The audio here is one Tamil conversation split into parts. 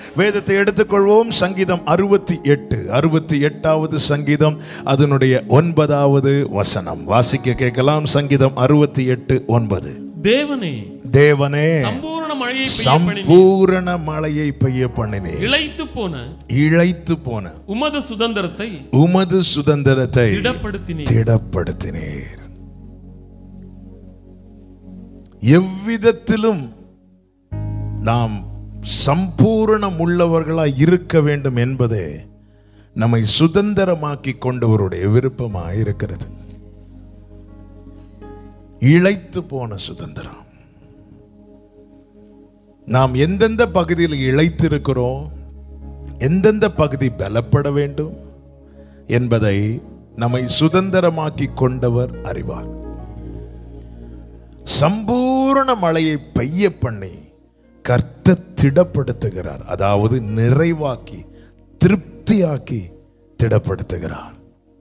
வேதத்தை எடுத்துக்கொள்வோம் சங்கீதம் அறுபத்தி எட்டு அறுபத்தி எட்டாவது சங்கீதம் அதனுடைய ஒன்பதாவது வசனம் வாசிக்க கேட்கலாம் சங்கீதம் அறுபத்தி எட்டு ஒன்பது தேவனே தேவனே சம்பூர்ண மழையை பெய்ய பண்ணினீர். சம்பூரண மழையை பெய்ய பண்ணினேன் இளைத்து போன இழைத்து போன உமது சுதந்திரத்தை உமது சுதந்திரத்தை திடப்படுத்தினீர் திடப்படுத்தினீர் எவ்விதத்திலும் நாம் சம்பூரணம் உள்ளவர்களாய் இருக்க வேண்டும் என்பதே நம்மை சுதந்திரமாக்கி கொண்டவருடைய விருப்பமாய் இருக்கிறது இழைத்து போன சுதந்திரம் நாம் எந்தெந்த பகுதியில் இழைத்திருக்கிறோம் எந்தெந்த பகுதி பலப்பட வேண்டும் என்பதை நம்மை சுதந்திரமாக்கி கொண்டவர் அறிவார் சம்பூர்ண மழையை பெய்ய பண்ணி கர்த்தர் திடப்படுத்துகிறார் அதாவது நிறைவாக்கி திருப்தியாக்கி திடப்படுத்துகிறார்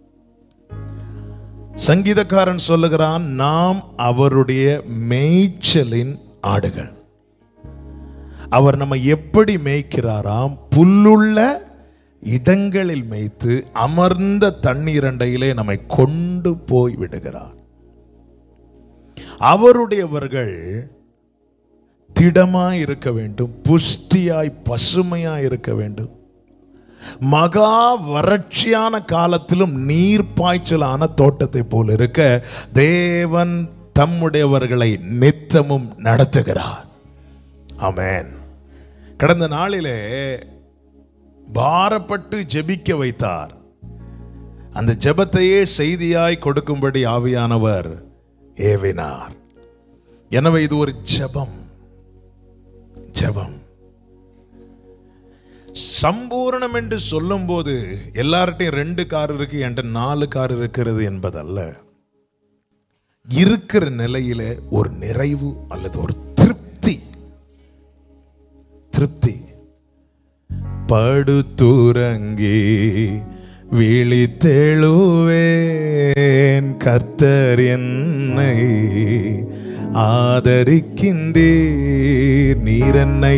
சங்கீதக்காரன் சொல்லுகிறான் நாம் அவருடைய மேய்ச்சலின் ஆடுகள் அவர் நம்மை எப்படி மேய்க்கிறாராம் புல்லுள்ள இடங்களில் மேய்த்து அமர்ந்த தண்ணீரண்டையிலே நம்மை கொண்டு போய் விடுகிறார் அவருடையவர்கள் திடமாய் இருக்க வேண்டும் புஷ்டியாய் பசுமையாய் இருக்க வேண்டும் மகா வறட்சியான காலத்திலும் நீர் பாய்ச்சலான தோட்டத்தை போல் இருக்க தேவன் தம்முடையவர்களை நித்தமும் நடத்துகிறார் ஆமென் கடந்த நாளிலே பாரப்பட்டு ஜெபிக்க வைத்தார் அந்த ஜெபத்தையே செய்தியாய் கொடுக்கும்படி ஆவியானவர் ஏவினார் எனவே இது ஒரு ஜெபம் ஜெபம் சம்பூரணம் என்று சொல்லும்போது எல்லார்ட்டையும் ரெண்டு கார் இருக்கு என்கிட்ட நாலு கார் இருக்கிறது என்பதல்ல இருக்கிற நிலையில ஒரு நிறைவு அல்லது ஒரு திருப்தி திருப்தி படுத்துறங்கி விழித்தெழுவேன் கர்த்தர் என்னை ஆதரிக்கின்றீர் நீர் என்னை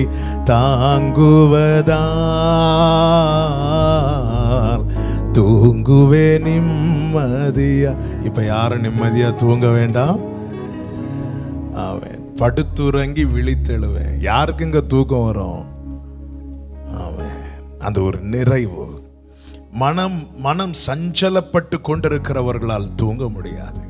தாங்குவதால் தூங்குவே நிம்மதியா இப்ப யாரும் நிம்மதியா தூங்க வேண்டாம் அவன் படுத்துறங்கி விழித்தெழுவேன் யாருக்கு இங்க தூக்கம் வரும் அவன் அந்த ஒரு நிறைவு மனம் மனம் சஞ்சலப்பட்டு கொண்டிருக்கிறவர்களால் தூங்க முடியாது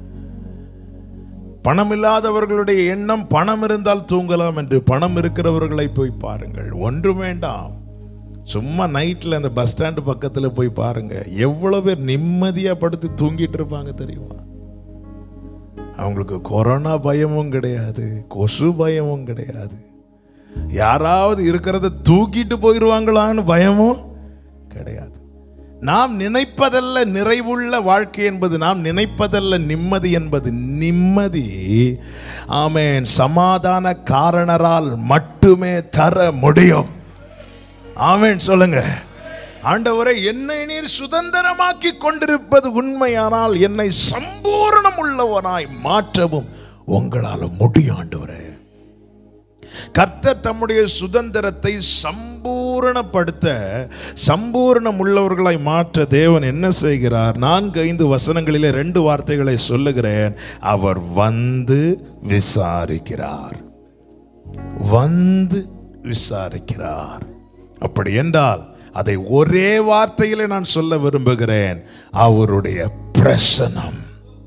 பணம் இல்லாதவர்களுடைய எண்ணம் பணம் இருந்தால் தூங்கலாம் என்று பணம் இருக்கிறவர்களை போய் பாருங்கள் ஒன்றும் வேண்டாம் சும்மா நைட்டில் அந்த பஸ் ஸ்டாண்டு பக்கத்தில் போய் பாருங்க எவ்வளோ பேர் நிம்மதியாக படுத்து தூங்கிட்டு இருப்பாங்க தெரியுமா அவங்களுக்கு கொரோனா பயமும் கிடையாது கொசு பயமும் கிடையாது யாராவது இருக்கிறத தூக்கிட்டு போயிடுவாங்களான்னு பயமும் கிடையாது நாம் நினைப்பதல்ல நிறைவுள்ள வாழ்க்கை என்பது நாம் நினைப்பதல்ல நிம்மதி என்பது நிம்மதி ஆமென் சமாதான காரணரால் மட்டுமே தர முடியும் ஆமென் சொல்லுங்க ஆண்டவரை என்னை நீர் சுதந்திரமாக்கி கொண்டிருப்பது உண்மையானால் என்னை சம்பூரணம் உள்ளவனாய் மாற்றவும் உங்களால் முடியும் ஆண்டவரே கர்த்தர் தம்முடைய சுதந்திரத்தை சம்பூரணப்படுத்த சம்பூரணம் உள்ளவர்களாய் மாற்ற தேவன் என்ன செய்கிறார் நான்கு ஐந்து வசனங்களிலே ரெண்டு வார்த்தைகளை சொல்லுகிறேன் அவர் வந்து விசாரிக்கிறார் வந்து விசாரிக்கிறார் அப்படி என்றால் அதை ஒரே வார்த்தையிலே நான் சொல்ல விரும்புகிறேன் அவருடைய பிரசனம்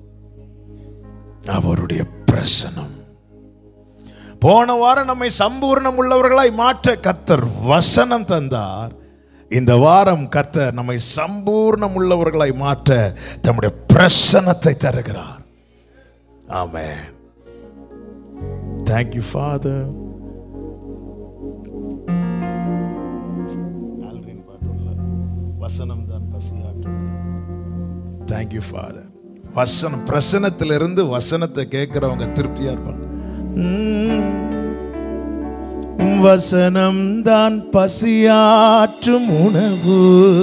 அவருடைய பிரசனம் போன வாரம் நம்மை சம்பூர்ணம் உள்ளவர்களாய் மாற்ற கர்த்தர் வசனம் தந்தார் இந்த வாரம் கர்த்தர் நம்மை சம்பூர்ணம் உள்ளவர்களாய் மாற்ற தம்முடைய பிரசனத்தை தருகிறார் ஆமென் தேங்க்யூ ஃபாதர் வசனம் தான் பசியாற்றும் தேங்க்யூ ஃபாதர் வசனம் பிரசனத்திலிருந்து வசனத்தை கேட்கிறவங்க திருப்தியா இருப்பாங்க உம். வசனம் தான் பசியாற்றும் உணவு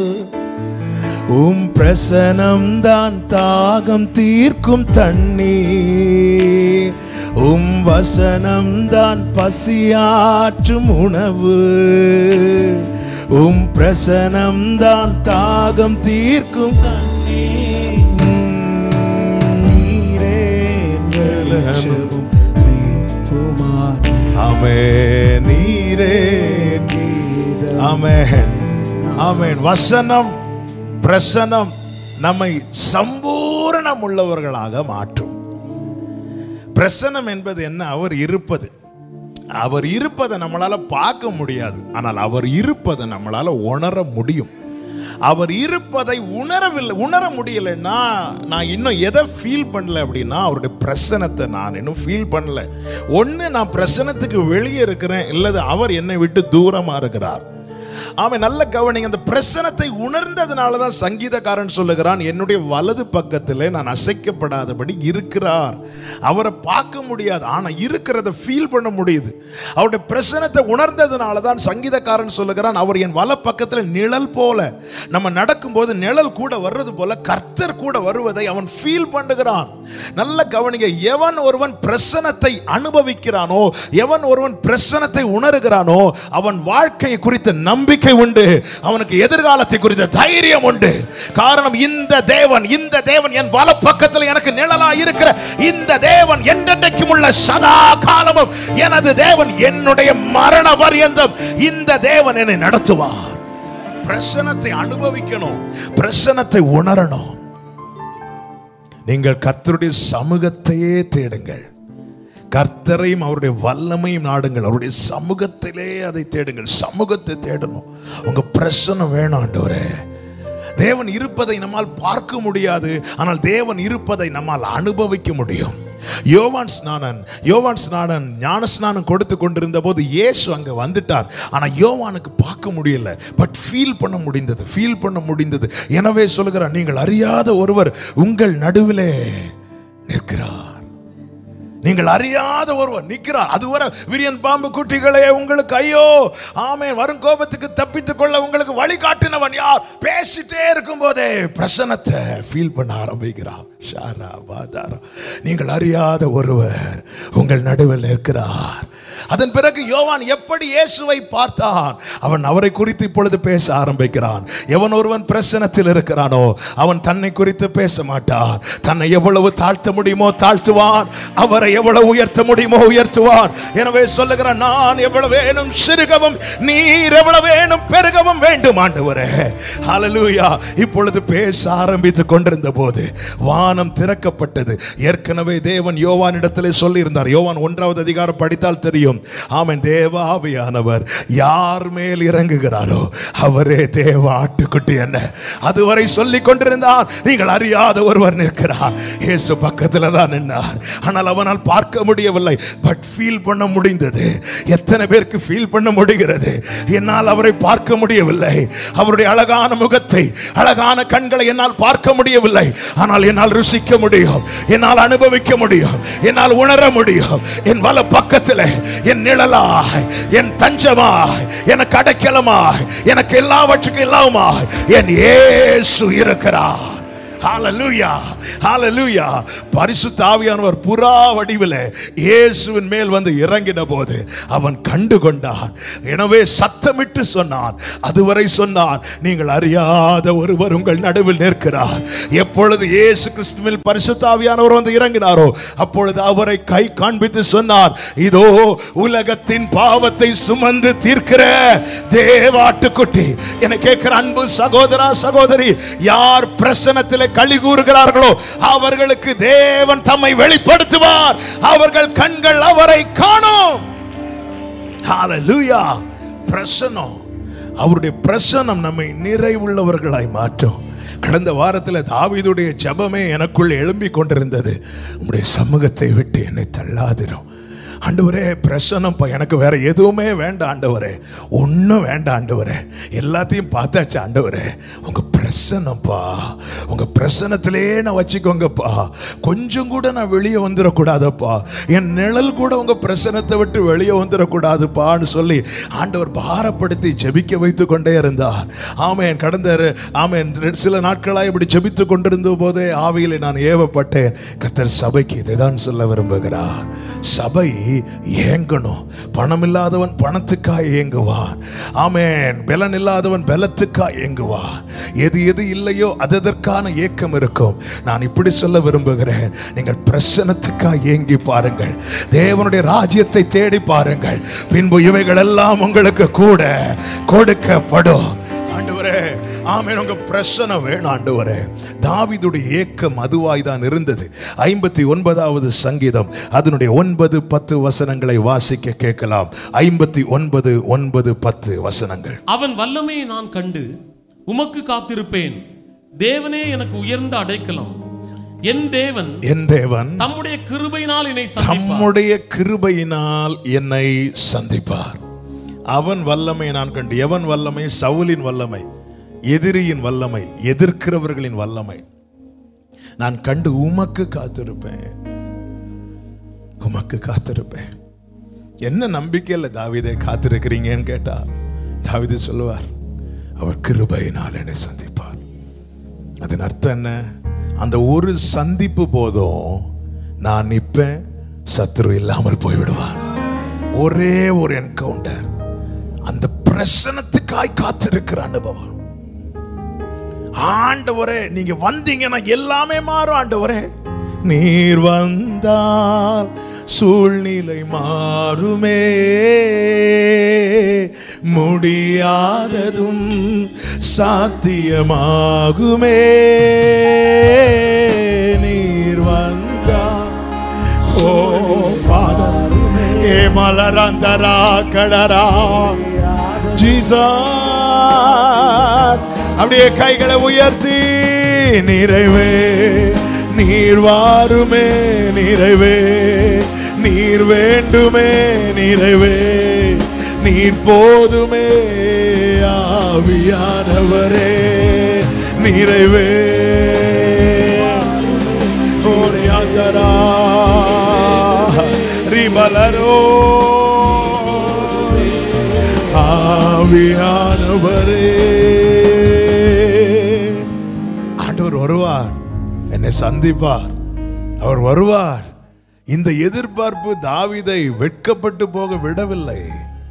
உம் பிரசனம் தான் தாகம் தீர்க்கும் தண்ணீர் உம் வசனம் தான் பசியாற்றும் உணவு உம் பிரசனம் தான் தாகம் தீர்க்கும் தண்ணீர். நீரே நிழலும் ஆமே நீரே ஆமென் ஆமென் வசனம் பிரசனம் நம்மை சம்பூரணம் உள்ளவர்களாக மாற்றும் பிரசனம் என்பது என்ன அவர் இருப்பது அவர் இருப்பதை நம்மளால பார்க்க முடியாது ஆனால் அவர் இருப்பதை நம்மளால உணர முடியும் அவர் இருப்பதை உணரவில்லை உணர முடியலைன்னா நான் இன்னும் எதை ஃபீல் பண்ணல அப்படின்னா அவருடைய பிரசனத்தை நான் இன்னும் ஃபீல் பண்ணல ஒன்று நான் பிரசனத்துக்கு வெளியே இருக்கிறேன் இல்லது அவர் என்னை விட்டு தூரமா இருக்கிறார் அவன் நல்ல கவனிங்க அந்த பிரசனத்தை உணர்ந்ததுனால தான் சங்கீதக்காரன் சொல்லுகிறான் என்னுடைய வலது பக்கத்தில் நான் அசைக்கப்படாதபடி இருக்கிறார் அவரை பார்க்க முடியாது ஆனா இருக்கிறத ஃபீல் பண்ண முடியுது அவருடைய பிரசனத்தை உணர்ந்ததுனால தான் சங்கீதக்காரன் சொல்லுகிறான் அவர் என் வல பக்கத்தில் நிழல் போல நம்ம நடக்கும்போது நிழல் கூட வர்றது போல கர்த்தர் கூட வருவதை அவன் ஃபீல் பண்ணுகிறான் நல்ல கவனிங்க எவன் ஒருவன் பிரசனத்தை அனுபவிக்கிறானோ எவன் ஒருவன் பிரசனத்தை உணர்கிறானோ அவன் வாழ்க்கையை குறித்த நம்பிக்கை உண்டு அவனுக்கு எதிர்காலத்தை குறித்த தைரியம் உண்டு காரணம் இந்த தேவன் இந்த தேவன் என் வல பக்கத்தில் எனக்கு நிழலா இருக்கிற இந்த தேவன் என்றென்றைக்கும் உள்ள சதா காலமும் எனது தேவன் என்னுடைய மரண பரியந்தம் இந்த தேவன் என்னை நடத்துவார் பிரசனத்தை அனுபவிக்கணும் பிரசனத்தை உணரணும் நீங்கள் கர்த்தருடைய சமூகத்தையே தேடுங்கள் கர்த்தரையும் அவருடைய வல்லமையும் நாடுங்கள் அவருடைய சமூகத்திலே அதை தேடுங்கள் சமூகத்தை தேடணும் உங்க பிரசனம் வேணும் ஆண்டவரே தேவன் இருப்பதை நம்மால் பார்க்க முடியாது ஆனால் தேவன் இருப்பதை நம்மால் அனுபவிக்க முடியும் யோவான் ஸ்நானன் யோவான் ஸ்நானன் ஞான ஸ்நானம் கொடுத்து கொண்டிருந்த போது இயேசு அங்க வந்துட்டார் ஆனா யோவானுக்கு பார்க்க முடியல பட் ஃபீல் பண்ண முடிந்தது ஃபீல் பண்ண முடிந்தது எனவே சொல்லுகிறார் நீங்கள் அறியாத ஒருவர் உங்கள் நடுவிலே நிற்கிறார் நீங்கள் அறியாத ஒருவர் நிற்கிறார் அதுவரை விரியன் பாம்பு குட்டிகளே உங்களுக்கு ஐயோ ஆமே வரும் கோபத்துக்கு தப்பித்துக் கொள்ள உங்களுக்கு வழிகாட்டினவன் யார் பேசிட்டே இருக்கும் போதே பிரசனத்தை ஃபீல் பண்ண ஆரம்பிக்கிறார் ஷாரா பாதாரா நீங்கள் அறியாத ஒருவர் உங்கள் நடுவில் நிற்கிறார் அதன் பிறகு யோவான் எப்படி இயேசுவை பார்த்தான் அவன் அவரை குறித்து இப்பொழுது பேச ஆரம்பிக்கிறான் எவன் ஒருவன் பிரசனத்தில் இருக்கிறானோ அவன் தன்னை குறித்து பேச மாட்டான் தன்னை எவ்வளவு தாழ்த்த முடியுமோ தாழ்த்துவான் அவரை எவ்வளவு உயர்த்த முடியுமோ உயர்த்துவான் எனவே சொல்லுகிறான் நான் எவ்வளவு வேணும் சிறுகவும் நீர் எவ்வளவு வேணும் பெருகவும் வேண்டும் ஆண்டவரே ஹalleluya இப்பொழுது பேச ஆரம்பித்துக் கொண்டிருந்த போது வானம் திறக்கப்பட்டது ஏற்கனவே தேவன் யோவானிடத்திலே சொல்லி இருந்தார் யோவான் ஒன்றாவது அதிகாரம் படித்தால் தெரியும் ஆமென் தேவாவியானவர் யார் மேல் இறங்குகிறாரோ அவரே தேவ ஆட்டுக்குட்டி என்ன அதுவரை சொல்லிக் கொண்டிருந்தார் நீங்கள் அறியாத ஒருவர் நிற்கிறார் இயேசு பக்கத்தில் தான் நின்றார் ஆனால் அவனால் பார்க்க முடியவில்லை பட் ஃபீல் பண்ண முடிந்தது எத்தனை பேருக்கு ஃபீல் பண்ண முடிகிறது என்னால் அவரை பார்க்க முடியவில்லை அவருடைய அழகான முகத்தை அழகான கண்களை என்னால் பார்க்க முடியவில்லை ஆனால் என்னால் ருசிக்க முடியும் என்னால் அனுபவிக்க முடியும் என்னால் உணர முடியும் என் வல பக்கத்தில் என் நிழலாய் என் தஞ்சமாய் எனக்கு அடைக்கலமாய் எனக்கு எல்லாவற்றுக்கும் எல்லாமாய் என் இயேசு இருக்கிறார் ஹalleluya ஹalleluya பரிசுத்த ஆவியானவர் புறா வடிவில் இயேசுவின் மேல் வந்து இறங்கின போது அவன் கண்டு கொண்டான் எனவே சத்தமிட்டு சொன்னான் அதுவரை சொன்னான் நீங்கள் அறியாத ஒருவர் உங்கள் நடுவில் நிற்கிறார் எப்பொழுது இயேசு கிறிஸ்துவில் பரிசுத்த ஆவியானவர் வந்து இறங்கினாரோ அப்பொழுது அவரை கை காண்பித்து சொன்னார் இதோ உலகத்தின் பாவத்தை சுமந்து தீர்க்கிற தேவாட்டுக்குட்டி என கேட்கிற அன்பு சகோதரா சகோதரி யார் பிரசனத்திலே களி கூறுகிறார்களோ அவர்களுக்கு தேவன் தம்மை வெளிப்படுத்துவார் அவர்கள் கண்கள் அவரை காணும் ஹalleluya பிரசனம் அவருடைய பிரசனம் நம்மை நிறைவுள்ளவர்களாய் மாற்றும் கடந்த வாரத்தில் தாவீதுடைய ஜெபமே எனக்குள் எழும்பிக் கொண்டிருந்தது உம்முடைய சமூகத்தை விட்டு என்னை தள்ளாதிரும் ஆண்டவரே பிரசனம்ப்பா எனக்கு வேற எதுவுமே வேண்டாம் ஆண்டவரே ஒன்றும் வேண்டாம் ஆண்டவரே எல்லாத்தையும் பார்த்தாச்சு ஆண்டவரே உங்க பிரசனம்ப்பா உங்க பிரசனத்திலே நான் வச்சுக்கோங்கப்பா கொஞ்சம் கூட நான் வெளியே வந்துடக்கூடாதப்பா என் நிழல் கூட உங்க பிரசனத்தை விட்டு வெளியே வந்துடக்கூடாதுப்பான்னு சொல்லி ஆண்டவர் பாரப்படுத்தி ஜெபிக்க வைத்து கொண்டே இருந்தார் ஆமேன் கடந்த ரெ- ஆமேன் ரெ- சில நாட்களாக இப்படி ஜெபித்து கொண்டிருந்த போதே ஆவியிலே நான் ஏவப்பட்டேன் கர்த்தர் சபைக்கு இதை தான் சொல்ல விரும்புகிறார் சபை ஏங்கணும் பணம் இல்லாதவன் பணத்துக்காய் ஏங்குவான் ஆமென் பலன் இல்லாதவன் பலத்துக்காய் ஏங்குவான் எது எது இல்லையோ அதற்கான ஏக்கம் இருக்கும் நான் இப்படி சொல்ல விரும்புகிறேன் நீங்கள் பிரசனத்துக்காய் ஏங்கி பாருங்கள் தேவனுடைய ராஜ்யத்தை தேடி பாருங்கள் பின்பு இவைகள் எல்லாம் உங்களுக்கு கூட கொடுக்கப்படும் ஆண்டவரே ஆமென் உங்க பிரசனம் வேணும் ஆண்டவரே தாவீதுடைய ஏக்கம் அதுவாய் தான் இருந்தது ஐம்பத்தி ஒன்பதாவது சங்கீதம் அதனுடைய ஒன்பது பத்து வசனங்களை வாசிக்க கேட்கலாம் ஐம்பத்தி ஒன்பது ஒன்பது பத்து வசனங்கள் அவன் வல்லமையை நான் கண்டு உமக்கு காத்திருப்பேன் தேவனே எனக்கு உயர்ந்த அடைக்கலம் என் தேவன் என் தேவன் தம்முடைய கிருபையினால் என்னை சந்திப்பார் தம்முடைய கிருபையினால் என்னை சந்திப்பார் அவன் வல்லமை நான் கண்டு எவன் வல்லமை சவுலின் வல்லமை எதிரியின் வல்லமை எதிர்க்கிறவர்களின் வல்லமை நான் கண்டு உமக்கு காத்திருப்பேன் உமக்கு காத்திருப்பேன் என்ன நம்பிக்கையில் தாவீதை காத்திருக்கிறீங்கன்னு கேட்டா தாவீது சொல்லுவார் அவர் கிருபையினால் என்னை சந்திப்பார் அதன் அர்த்தம் என்ன அந்த ஒரு சந்திப்பு போதும் நான் நிற்பேன் சத்துரு இல்லாமல் போய்விடுவான் ஒரே ஒரு என்கவுண்டர் அந்த பிரசனத்துக்காய் காத்திருக்கிற அனுபவம் ஆண்டவரே நீங்க வந்தீங்கன்னா எல்லாமே மாறும் ஆண்டவரே நீர் வந்தால் சூழ்நிலை மாறுமே முடியாததும் சாத்தியமாகுமே நீர் வந்தால் ஓ ஃபாதர் ஏ மலரந்தரா கடரா ஜீசஸ் அப்படியே கைகளை உயர்த்தி நிறைவே நீர் வாருமே நிறைவே நீர் வேண்டுமே நிறைவே நீர் போதுமே ஆவியானவரே நிறைவே ஓரியாந்தரா ரிபலரோ ஆவியானவரே ஆண்டவர் வருவார் என்னை சந்திப்பார் அவர் வருவார் இந்த எதிர்பார்ப்பு தாவீதை வெட்கப்பட்டு போக விடவில்லை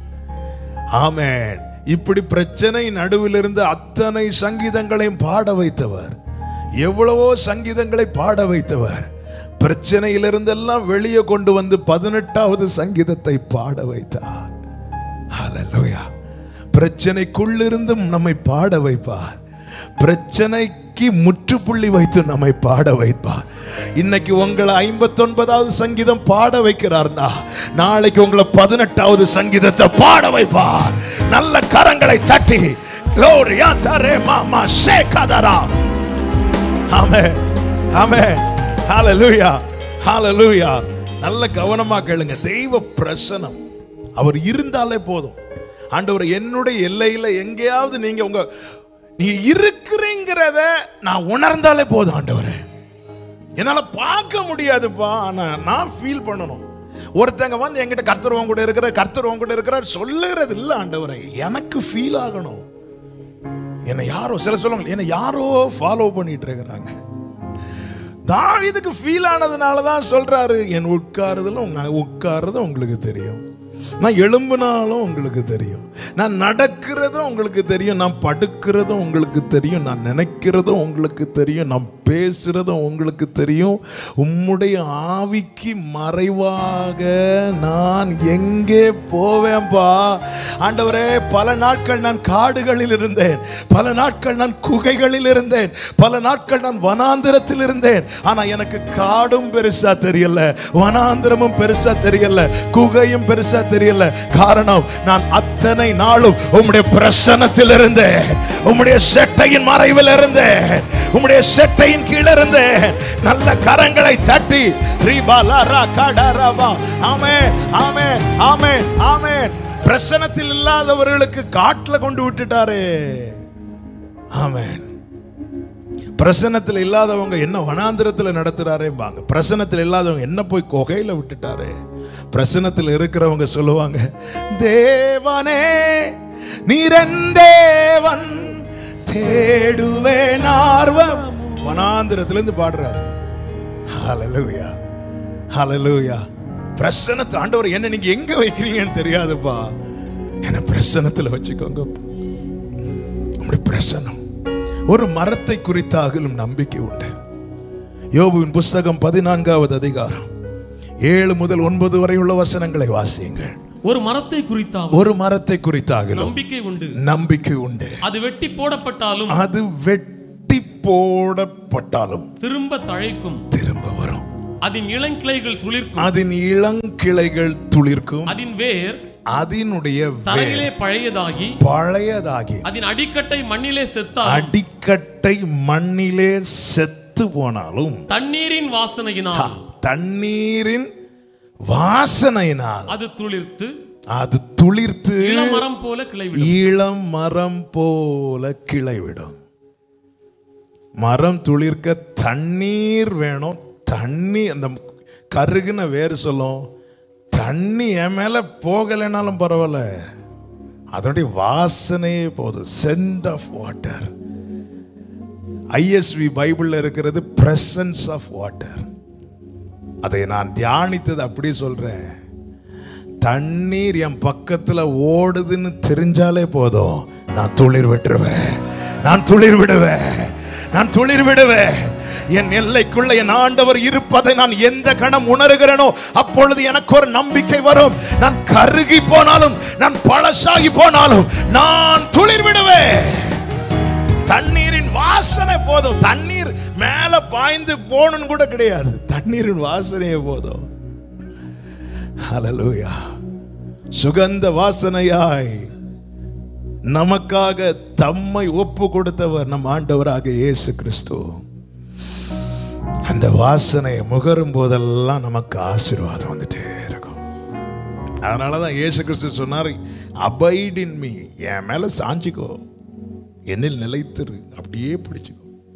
ஆமென் இப்படி பிரச்சனை நடுவில் இருந்து அத்தனை சங்கீதங்களையும் பாட வைத்தவர் எவ்வளவோ சங்கீதங்களை பாட வைத்தவர் பிரச்சனையிலிருந்தெல்லாம் வெளியே கொண்டு வந்து பதினெட்டாவது சங்கீதத்தை பாட வைத்தார் ஹalleluya பிரச்சனைக்குள்ளிருந்தும் நம்மை பாட வைப்பார் பிரச்சனைக்கு முற்றுப்புள்ளி வைத்து நம்மை பாட வைப்பார் இன்னைக்கு உங்களை ஐம்பத்தொன்பதாவது சங்கீதம் பாட வைக்கிறார்னா நாளைக்கு உங்களை பதினெட்டாவது சங்கீதத்தை பாட வைப்பார் நல்ல கரங்களை தட்டி gloria tare mama shekadara ஆமென் ஆமென் ஹalleluya ஹalleluya நல்ல கவனமா கேளுங்க தெய்வ பிரசனம் அவர் இருந்தாலே போதும் ஆண்டவர் என்னுடைய எல்லையில எங்கேயாவது நீங்க உங்க நீங்க இருக்கிறீங்கிறத நான் உணர்ந்தாலே போதும் ஆண்டவரே என்னால பார்க்க முடியாதுப்பா ஆனா நான் ஃபீல் பண்ணணும் ஒருத்தங்க வந்து என்கிட்ட கர்த்தர் கூட இருக்கிற கர்த்தர் கூட இருக்கிறார் சொல்லுறது இல்ல ஆண்டவரே எனக்கு ஃபீல் ஆகணும் என்னை யாரோ சில சொல்லுவாங்க என்னை யாரோ ஃபாலோ பண்ணிட்டு இருக்கிறாங்க தாவீதுக்கு ஃபீல் ஆனதுனால தான் சொல்றாரு என் உட்காருதலும் நான் உட்காருறதும் உங்களுக்கு தெரியும் நான் எழும்புனாலும் உங்களுக்கு தெரியும் நான் நடக்கிறதும் உங்களுக்கு தெரியும் நான் படுக்கிறதும் உங்களுக்கு தெரியும் நான் நினைக்கிறதும் உங்களுக்கு தெரியும் நான் பேசுறதும் உங்களுக்கு தெரியும் உம்முடைய ஆவிக்கு மறைவாக நான் எங்கே போவேன்பா ஆண்டவரே பல நாட்கள் நான் காடுகளில் இருந்தேன் பல நாட்கள் நான் குகைகளில் இருந்தேன் பல நாட்கள் நான் வனாந்திரத்தில் இருந்தேன் ஆனா எனக்கு காடும் பெருசா தெரியல வனாந்திரமும் பெருசா தெரியல குகையும் பெருசா தெரியல காரணம் நான் அத்தனை நாளும் உம்முடைய பிரசன்னத்தில் இருந்தேன் உம்முடைய செட்டையின் மறைவில் இருந்தேன் உம்முடைய செட்டையின் கீழே இருந்தேன் நல்ல கரங்களை தட்டி ரீபாலா கடரபா ஆமென் ஆமென் ஆமென் ஆமென் பிரசனத்தில் இல்லாதவர்களுக்கு காட்டுல கொண்டு விட்டுட்டாரே ஆமென் பிரசனத்தில் இல்லாதவங்க என்ன வனாந்திரத்தில் நடத்துறாரே வாங்க பிரசனத்தில் இல்லாதவங்க என்ன போய் குகையில விட்டுட்டாரே பிரசனத்தில் இருக்கிறவங்க சொல்லுவாங்க தேவனே நீரந்தேவன் தேடுவேன் ஆர்வம் வனாந்திரத்திலிருந்து பாடுறாரு ஹalleluya ஹalleluya பிரசனத்தை ஆண்டவர் என்ன நீங்க எங்க வைக்கிறீங்கன்னு தெரியாதுப்பா என்ன பிரசனத்துல வச்சுக்கோங்க உங்களுடைய பிரசனம் ஒரு மரத்தை குறித்தாகலும் நம்பிக்கை உண்டு யோபுவின் புஸ்தகம் பதினான்காவது அதிகாரம் ஏழு முதல் ஒன்பது வரை உள்ள வசனங்களை வாசியுங்கள் ஒரு மரத்தை குறித்தாவது ஒரு மரத்தை குறித்தாகலும் நம்பிக்கை உண்டு நம்பிக்கை உண்டு அது வெட்டி போடப்பட்டாலும் அது வெட்டி போடப்பட்டாலும் திரும்ப தழைக்கும் திரும்ப வரும் அதன் இளங்கிளைகள் துளிர்க்கும் அதன் இளங்கிளைகள் துளிர்க்கும் அதன் வேர் அதனுடைய வேர் தரையிலே பழையதாகி பழையதாகி அதன் அடிக்கட்டை மண்ணிலே செத்தால் அடிக்கட்டை மண்ணிலே செத்து போனாலும் தண்ணீரின் வாசனையினால் தண்ணீரின் வாசனையினால் அது துளிர்த்து அது துளிர்த்து இளமரம் போல கிளைவிடும் இளம் மரம் போல கிளைவிடும் மரம் துளிர்க்க தண்ணீர் வேணும் தண்ணி அந்த கருகுன வேறு சொல்லும் தண்ணி என் மேல போகலைனாலும் பரவாயில்ல அதனுடைய வாசனையே போதும் சென்ட் ஆஃப் வாட்டர் ஐஎஸ்வி பைபிள்ல இருக்கிறது பிரசன்ஸ் ஆஃப் வாட்டர் அதை நான் தியானித்தது அப்படியே சொல்றேன் தண்ணீர் என் பக்கத்துல ஓடுதுன்னு தெரிஞ்சாலே போதும் நான் துளிர் விட்டுருவேன் நான் துளிர் விடுவேன் நான் துளிர் விடுவேன் என் எல்லைக்குள்ள என் ஆண்டவர் இருப்பதை நான் எந்த கணம் உணர்கிறேனோ அப்பொழுது எனக்கு ஒரு நம்பிக்கை வரும் நான் கருகி போனாலும் நான் பழசாகி போனாலும் நான் துளிர் விடுவேன் தண்ணீரின் வாசனை போதும் தண்ணீர் மேல பாய்ந்து போகணும்னு கூட கிடையாது தண்ணீரின் வாசனையே போதும் ஹalleluya சுகந்த வாசனையாய் நமக்காக தம்மை ஒப்பு கொடுத்தவர் நம் ஆண்டவராக இயேசு கிறிஸ்து அந்த வாசனை முகரும் போதெல்லாம் நமக்கு ஆசீர்வாதம் வந்துட்டே இருக்கும் அதனாலதான் இயேசு கிறிஸ்து சொன்னார் அபைட் இன் மீ என் மேல சாஞ்சிக்கோ என்னில் நிலைத்திரு அப்படியே பிடிச்சுக்கோ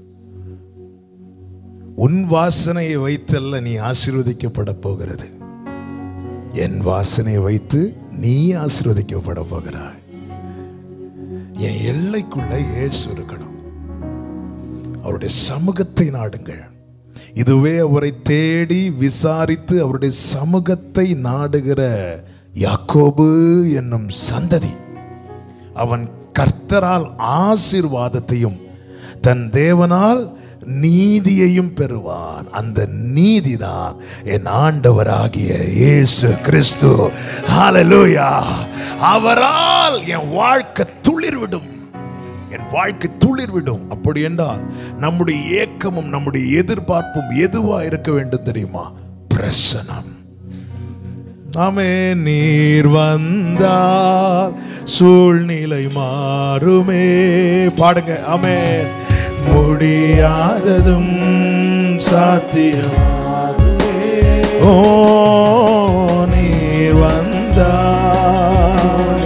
உன் வாசனையை வைத்தல்ல நீ ஆசீர்வதிக்கப்பட போகிறது என் வாசனையை வைத்து நீ ஆசீர்வதிக்கப்பட போகிறாய் என் எல்லைக்குள்ள இயேசு இருக்கணும் அவருடைய சமூகத்தை நாடுங்கள் இதுவே அவரை தேடி விசாரித்து அவருடைய சமூகத்தை நாடுகிற யாக்கோபு என்னும் சந்ததி அவன் கர்த்தரால் ஆசீர்வாதத்தையும் தன் தேவனால் நீதியையும் பெறுவான் அந்த நீதிதான் என் ஆண்டவராகிய இயேசு கிறிஸ்து ஹalleluya அவரால் என் வாழ்க்கை துளிர்விடும் என் வாழ்க்கை துளிர்விடும் அப்படி என்றால் நம்முடைய ஏக்கமும் நம்முடைய எதிர்பார்ப்பும் எதுவா இருக்க வேண்டும் தெரியுமா பிரசனம் ஆமே நீர் வந்தால் சூழ்நிலை மாறுமே பாடுங்க ஆமே முடியாததும் சாத்தியம் ஓ நீர் வந்தால்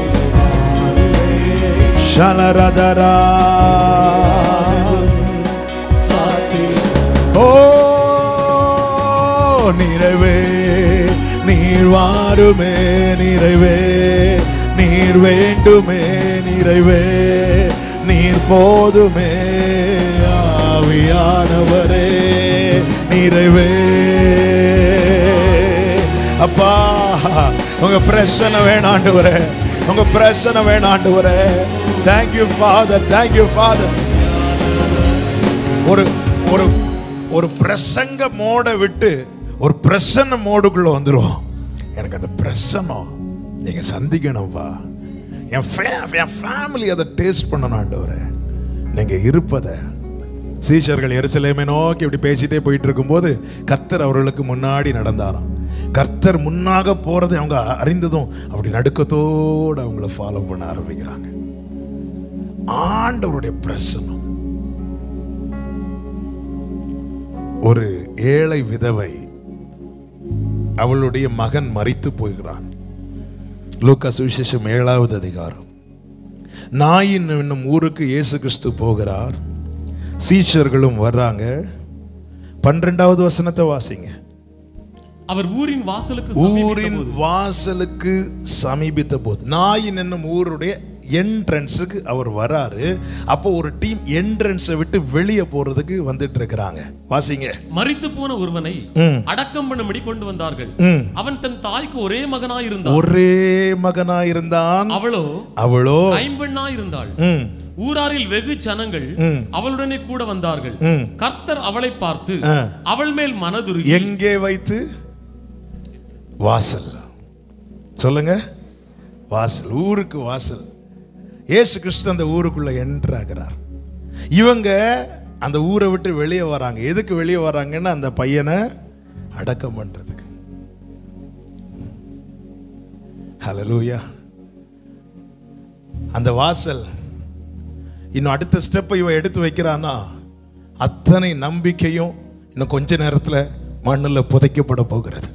ஷலரதரா ஓ நிறைவே நீர் வாருமே நிறைவே நீர் வேண்டுமே நிறைவே நீர் போதுமே ஆவியானவரே நிறைவே அப்பா உங்க பிரச்சனை வேணாண்டவரே உங்க பிரச்சனை வேணாண்டவரே தேங்க்யூ ஃபாதர் தேங்க்யூ ஃபாதர் ஒரு ஒரு ஒரு பிரசங்க மோட விட்டு ஒரு பிரசன்ன மோடுக்குள்ள வந்துருவோம் எனக்கு அந்த பிரசனம் நீங்க சந்திக்கணும்ப்பா என் ஃபே- என் ஃபேமிலி அதை டேஸ்ட் பண்ணணும் ஆண்டவரே நீங்க இருப்பதை சீஷர்கள் எருசலேமை நோக்கி இப்படி பேசிட்டே போயிட்டு இருக்கும்போது கர்த்தர் அவர்களுக்கு முன்னாடி நடந்தாராம் கர்த்தர் முன்னாக போறதை அவங்க அறிந்ததும் அப்படி நடுக்கத்தோடு அவங்கள ஃபாலோ பண்ண ஆரம்பிக்கிறாங்க ஆண்டவருடைய பிரசனம் ஒரு ஏழை விதவை அவளுடைய மகன் மரித்து போகிறான் லூக்கா சுவிசேஷம் ஏழாவது அதிகாரம் நாயின் என்னும் ஊருக்கு இயேசு கிறிஸ்து போகிறார் சீஷர்களும் வர்றாங்க பன்னிரெண்டாவது வசனத்தை வாசிங்க அவர் ஊரின் வாசலுக்கு ஊரின் சமீபித்தபோது வாசலுக்கு சமீபித்த போது நாயின் என்னும் ஊருடைய என்ட்ரன்ஸுக்கு அவர் வராரு அப்போ ஒரு டீம் என்ட்ரன்ஸை விட்டு வெளியே போறதுக்கு வந்துட்டு இருக்கிறாங்க வாசிங்க மரித்து போன ஒருவனை ம். அடக்கம் பண்ணும்படி கொண்டு வந்தார்கள் ம். அவன் தன் தாய்க்கு ஒரே மகனாய் இருந்தான் ஒரே மகனா இருந்தான் அவளோ அவளோ ஐம்பெண்ணாய் இருந்தாள் ம், ஊராரில் வெகு ஜனங்கள் ம். அவளுடனே கூட வந்தார்கள் ம். கர்த்தர் அவளை பார்த்து ஆ. அவள் மேல் மனதுருகி எங்கே வைத்து வாசல் சொல்லுங்க வாசல் ஊருக்கு வாசல் இயேசு கிறிஸ்து அந்த ஊருக்குள்ள என்ட்ராகிறார் இவங்க அந்த ஊரை விட்டு வெளியே வராங்க எதுக்கு வெளியே வராங்கன்னா அந்த பையனை அடக்கம் பண்றதுக்கு ஹalleluya அந்த வாசல் இன்னும் அடுத்த ஸ்டெப்பை இவன் எடுத்து வைக்கிறான்னா அத்தனை நம்பிக்கையும் இன்னும் கொஞ்ச நேரத்தில் மண்ணில் புதைக்கப்பட போகிறது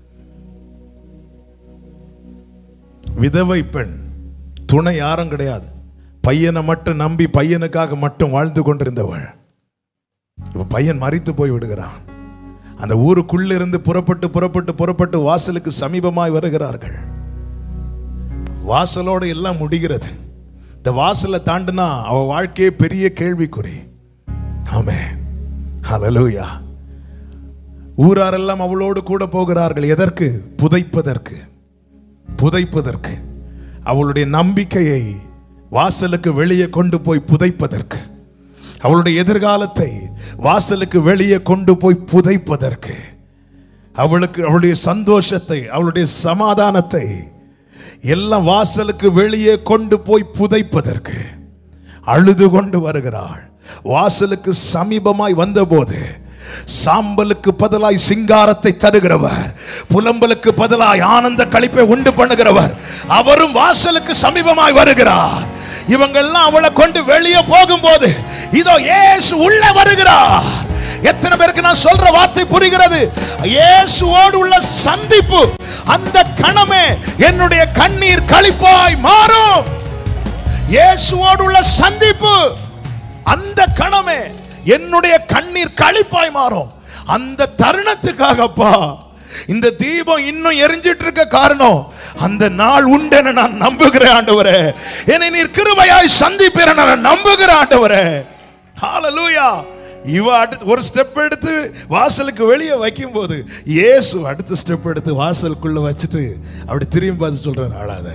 விதவை பெண் துணை யாரும் கிடையாது பையனை மட்டும் நம்பி பையனுக்காக மட்டும் வாழ்ந்து கொண்டிருந்தவள் இப்ப பையன் மறித்து போய் விடுகிறான் அந்த ஊருக்குள்ள இருந்து புறப்பட்டு புறப்பட்டு புறப்பட்டு வாசலுக்கு சமீபமாய் வருகிறார்கள் வாசலோடு எல்லாம் முடிகிறது இந்த வாசலை தாண்டினா அவ வாழ்க்கையே பெரிய கேள்விக்குறி ஆமே ஹalleluya ஊராரெல்லாம் அவளோடு கூட போகிறார்கள் எதற்கு புதைப்பதற்கு புதைப்பதற்கு அவளுடைய நம்பிக்கையை வாசலுக்கு வெளியே கொண்டு போய் புதைப்பதற்கு அவளுடைய எதிர்காலத்தை வாசலுக்கு வெளியே கொண்டு போய் புதைப்பதற்கு அவளுக்கு அவளுடைய சந்தோஷத்தை அவளுடைய சமாதானத்தை எல்லாம் வாசலுக்கு வெளியே கொண்டு போய் புதைப்பதற்கு அழுது கொண்டு வருகிறாள் வாசலுக்கு சமீபமாய் வந்தபோது சாம்பலுக்கு பதிலாய் சிங்காரத்தை தருகிறவர் புலம்பலுக்கு பதிலாய் ஆனந்த களிப்பை உண்டு பண்ணுகிறவர் அவரும் வாசலுக்கு சமீபமாய் வருகிறார் இவங்கெல்லாம் அவளை கொண்டு வெளியே போகும்போது இதோ இயேசு உள்ள வருகிறார் எத்தனை பேருக்கு நான் சொல்ற வார்த்தை புரிகிறது இயேசுவோடு உள்ள சந்திப்பு அந்த கணமே என்னுடைய கண்ணீர் களிப்பாய் மாறும் இயேசுவோடு உள்ள சந்திப்பு அந்த கணமே என்னுடைய கண்ணீர் களிப்பாய் மாறும் அந்த தருணத்துக்காகப்பா இந்த தீபம் இன்னும் எரிஞ்சிட்டு இருக்க காரணம் அந்த நாள் உண்டென நான் நம்புகிறேன் ஆண்டவரே என்னை நீர் கிருபையாய் சந்திப்பேன் நான் நம்புகிறேன் ஆண்டவரே ஹalleluya இவ அடுத்து ஒரு ஸ்டெப் எடுத்து வாசலுக்கு வெளியே வைக்கும் போது இயேசு அடுத்த ஸ்டெப் எடுத்து வாசலுக்குள்ள வச்சுட்டு அப்படி திரும்பி பார்த்து சொல்றாரு அழாத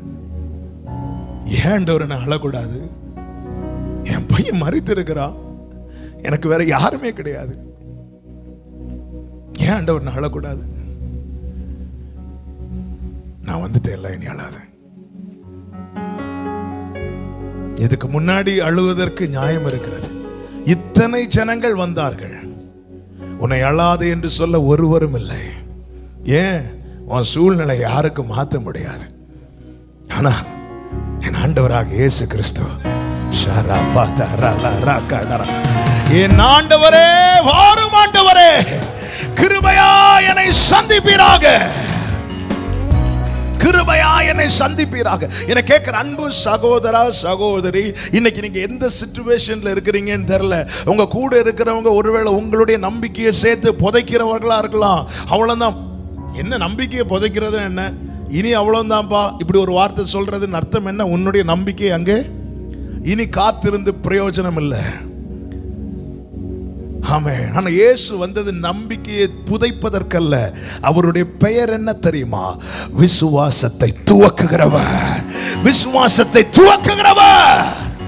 ஏண்டவர் நான் அழக்கூடாது என் பையன் மறித்து இருக்கிறான் எனக்கு வேற யாருமே கிடையாது ஏன் ஆண்டவர் நான் அழக்கூடாது நான் வந்துட்டேன் இல்லை இனி அழாத இதுக்கு முன்னாடி அழுவதற்கு நியாயம் இருக்கிறது இத்தனை ஜனங்கள் வந்தார்கள் உன்னை அழாது என்று சொல்ல ஒருவரும் இல்லை ஏன் உன் சூழ்நிலை யாருக்கும் மாற்ற முடியாது ஆனா என் ஆண்டவராக இயேசு கிறிஸ்து ஷரா பாதா ரலா ராக்கா டரா. என் ஆண்டவரே வாரும் ஆண்டவரே கிருபையா என்னை சந்திப்பீராக கிருபையா என்னை சந்திப்பீராக என கேட்கிற அன்பு சகோதரா சகோதரி இன்னைக்கு நீங்க எந்த சிச்சுவேஷன்ல இருக்கிறீங்கன்னு தெரியல உங்க கூட இருக்கிறவங்க ஒருவேளை உங்களுடைய நம்பிக்கையை சேர்த்து புதைக்கிறவர்களா இருக்கலாம் அவ்வளவுதான் என்ன நம்பிக்கையை புதைக்கிறது என்ன இனி அவ்வளவுதான்ப்பா இப்படி ஒரு வார்த்தை சொல்றதுன்னு அர்த்தம் என்ன உன்னுடைய நம்பிக்கை அங்கே இனி காத்திருந்து பிரயோஜனம் இல்லை ஆமே ஆனா இயேசு வந்தது நம்பிக்கையை புதைப்பதற்கல்ல அவருடைய பெயர் என்ன தெரியுமா விசுவாசத்தை துவக்குகிறவர் விசுவாசத்தை துவக்குகிறவர்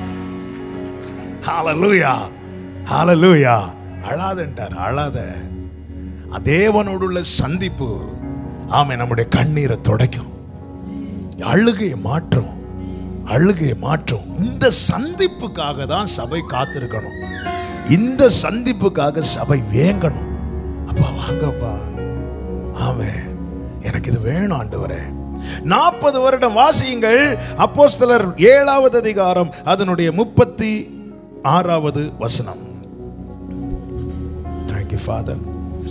ஹalleluya ஹalleluya அழாதன்றார் அழாத தேவனோடுள்ள சந்திப்பு ஆமே நம்முடைய கண்ணீரை துடைக்கும் அழுகையை மாற்றும் அழுகையை மாற்றும் இந்த சந்திப்புக்காக தான் சபை காத்திருக்கணும் இந்த சந்திப்புக்காக சபை வேங்கணும் அப்பா வாங்கப்பா ஆமே எனக்கு இது வேணும் ஆண்டவரே நாற்பது வருடம் வாசியுங்கள் அப்போஸ்தலர் ஏழாவது அதிகாரம் அதனுடைய முப்பத்தி ஆறாவது வசனம் தேங்க்யூ ஃபாதர்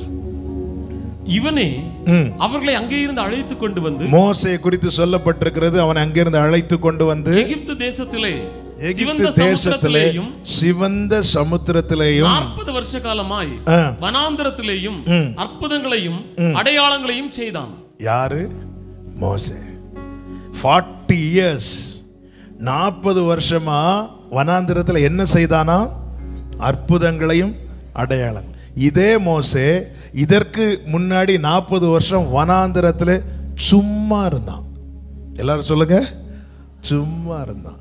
இவனே ம் அவர்களை அங்கே இருந்து அழைத்து கொண்டு வந்து மோசே குறித்து சொல்லப்பட்டிருக்கிறது அவன் அங்கிருந்து அழைத்து கொண்டு வந்து எகிப்து தேசத்திலே எகிப்து சிவந்த தேசத்திலே சமுத்திரத்திலேயும் சிவந்த சமுத்திரத்திலேயும் நாற்பது வருஷ காலமாய் ஆ, வனாந்திரத்திலேயும் ம். அற்புதங்களையும் அடையாளங்களையும் செய்தான் யாரு மோசே ஃபார்ட்டி இயர்ஸ் நாற்பது வருஷமா வனாந்திரத்தில் என்ன செய்தானா அற்புதங்களையும் அடையாளம் இதே மோசே இதற்கு முன்னாடி நாற்பது வருஷம் வனாந்திரத்தில் சும்மா இருந்தான் எல்லாரும் சொல்லுங்க சும்மா இருந்தான்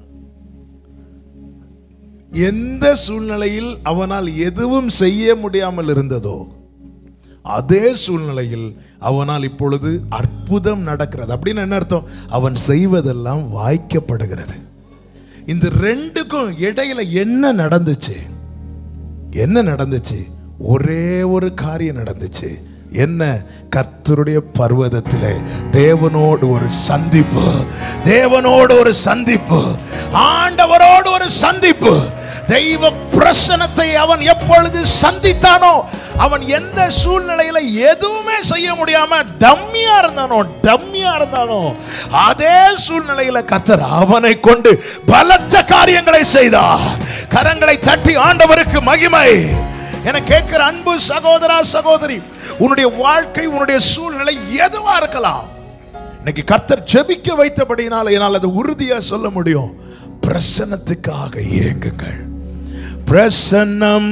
எந்த சூழ்நிலையில் அவனால் எதுவும் செய்ய முடியாமல் இருந்ததோ அதே சூழ்நிலையில் அவனால் இப்பொழுது அற்புதம் நடக்கிறது அப்படின்னு என்ன அர்த்தம் அவன் செய்வதெல்லாம் வாய்க்கப்படுகிறது இந்த ரெண்டுக்கும் இடையில என்ன நடந்துச்சு என்ன நடந்துச்சு ஒரே ஒரு காரியம் நடந்துச்சு என்ன கர்த்தருடைய பர்வதத்திலே தேவனோடு ஒரு சந்திப்பு தேவனோடு ஒரு சந்திப்பு ஆண்டவரோடு ஒரு சந்திப்பு தெய்வ பிரசனத்தை அவன் எப்பொழுது சந்தித்தானோ அவன் எந்த சூழ்நிலையில எதுவுமே செய்ய முடியாம டம்மியா இருந்தானோ டம்மியா இருந்தானோ அதே சூழ்நிலையில கர்த்தர் அவனை கொண்டு பலத்த காரியங்களை செய்தார் கரங்களை தட்டி ஆண்டவருக்கு மகிமை என கேட்கிற அன்பு சகோதரா சகோதரி உன்னுடைய வாழ்க்கை உன்னுடைய சூழ்நிலை எதுவா இருக்கலாம் இன்னைக்கு கர்த்தர் ஜெபிக்க வைத்தபடியினால என்னால் அதை உறுதியா சொல்ல முடியும் பிரசன்னத்துக்காக ஏங்குங்கள் பிரசன்னம்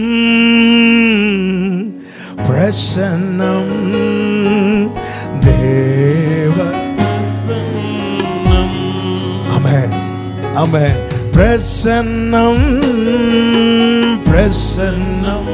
பிரசன்னம் தேவ ஆமென் ஆமென் பிரசன்னம் பிரசன்னம்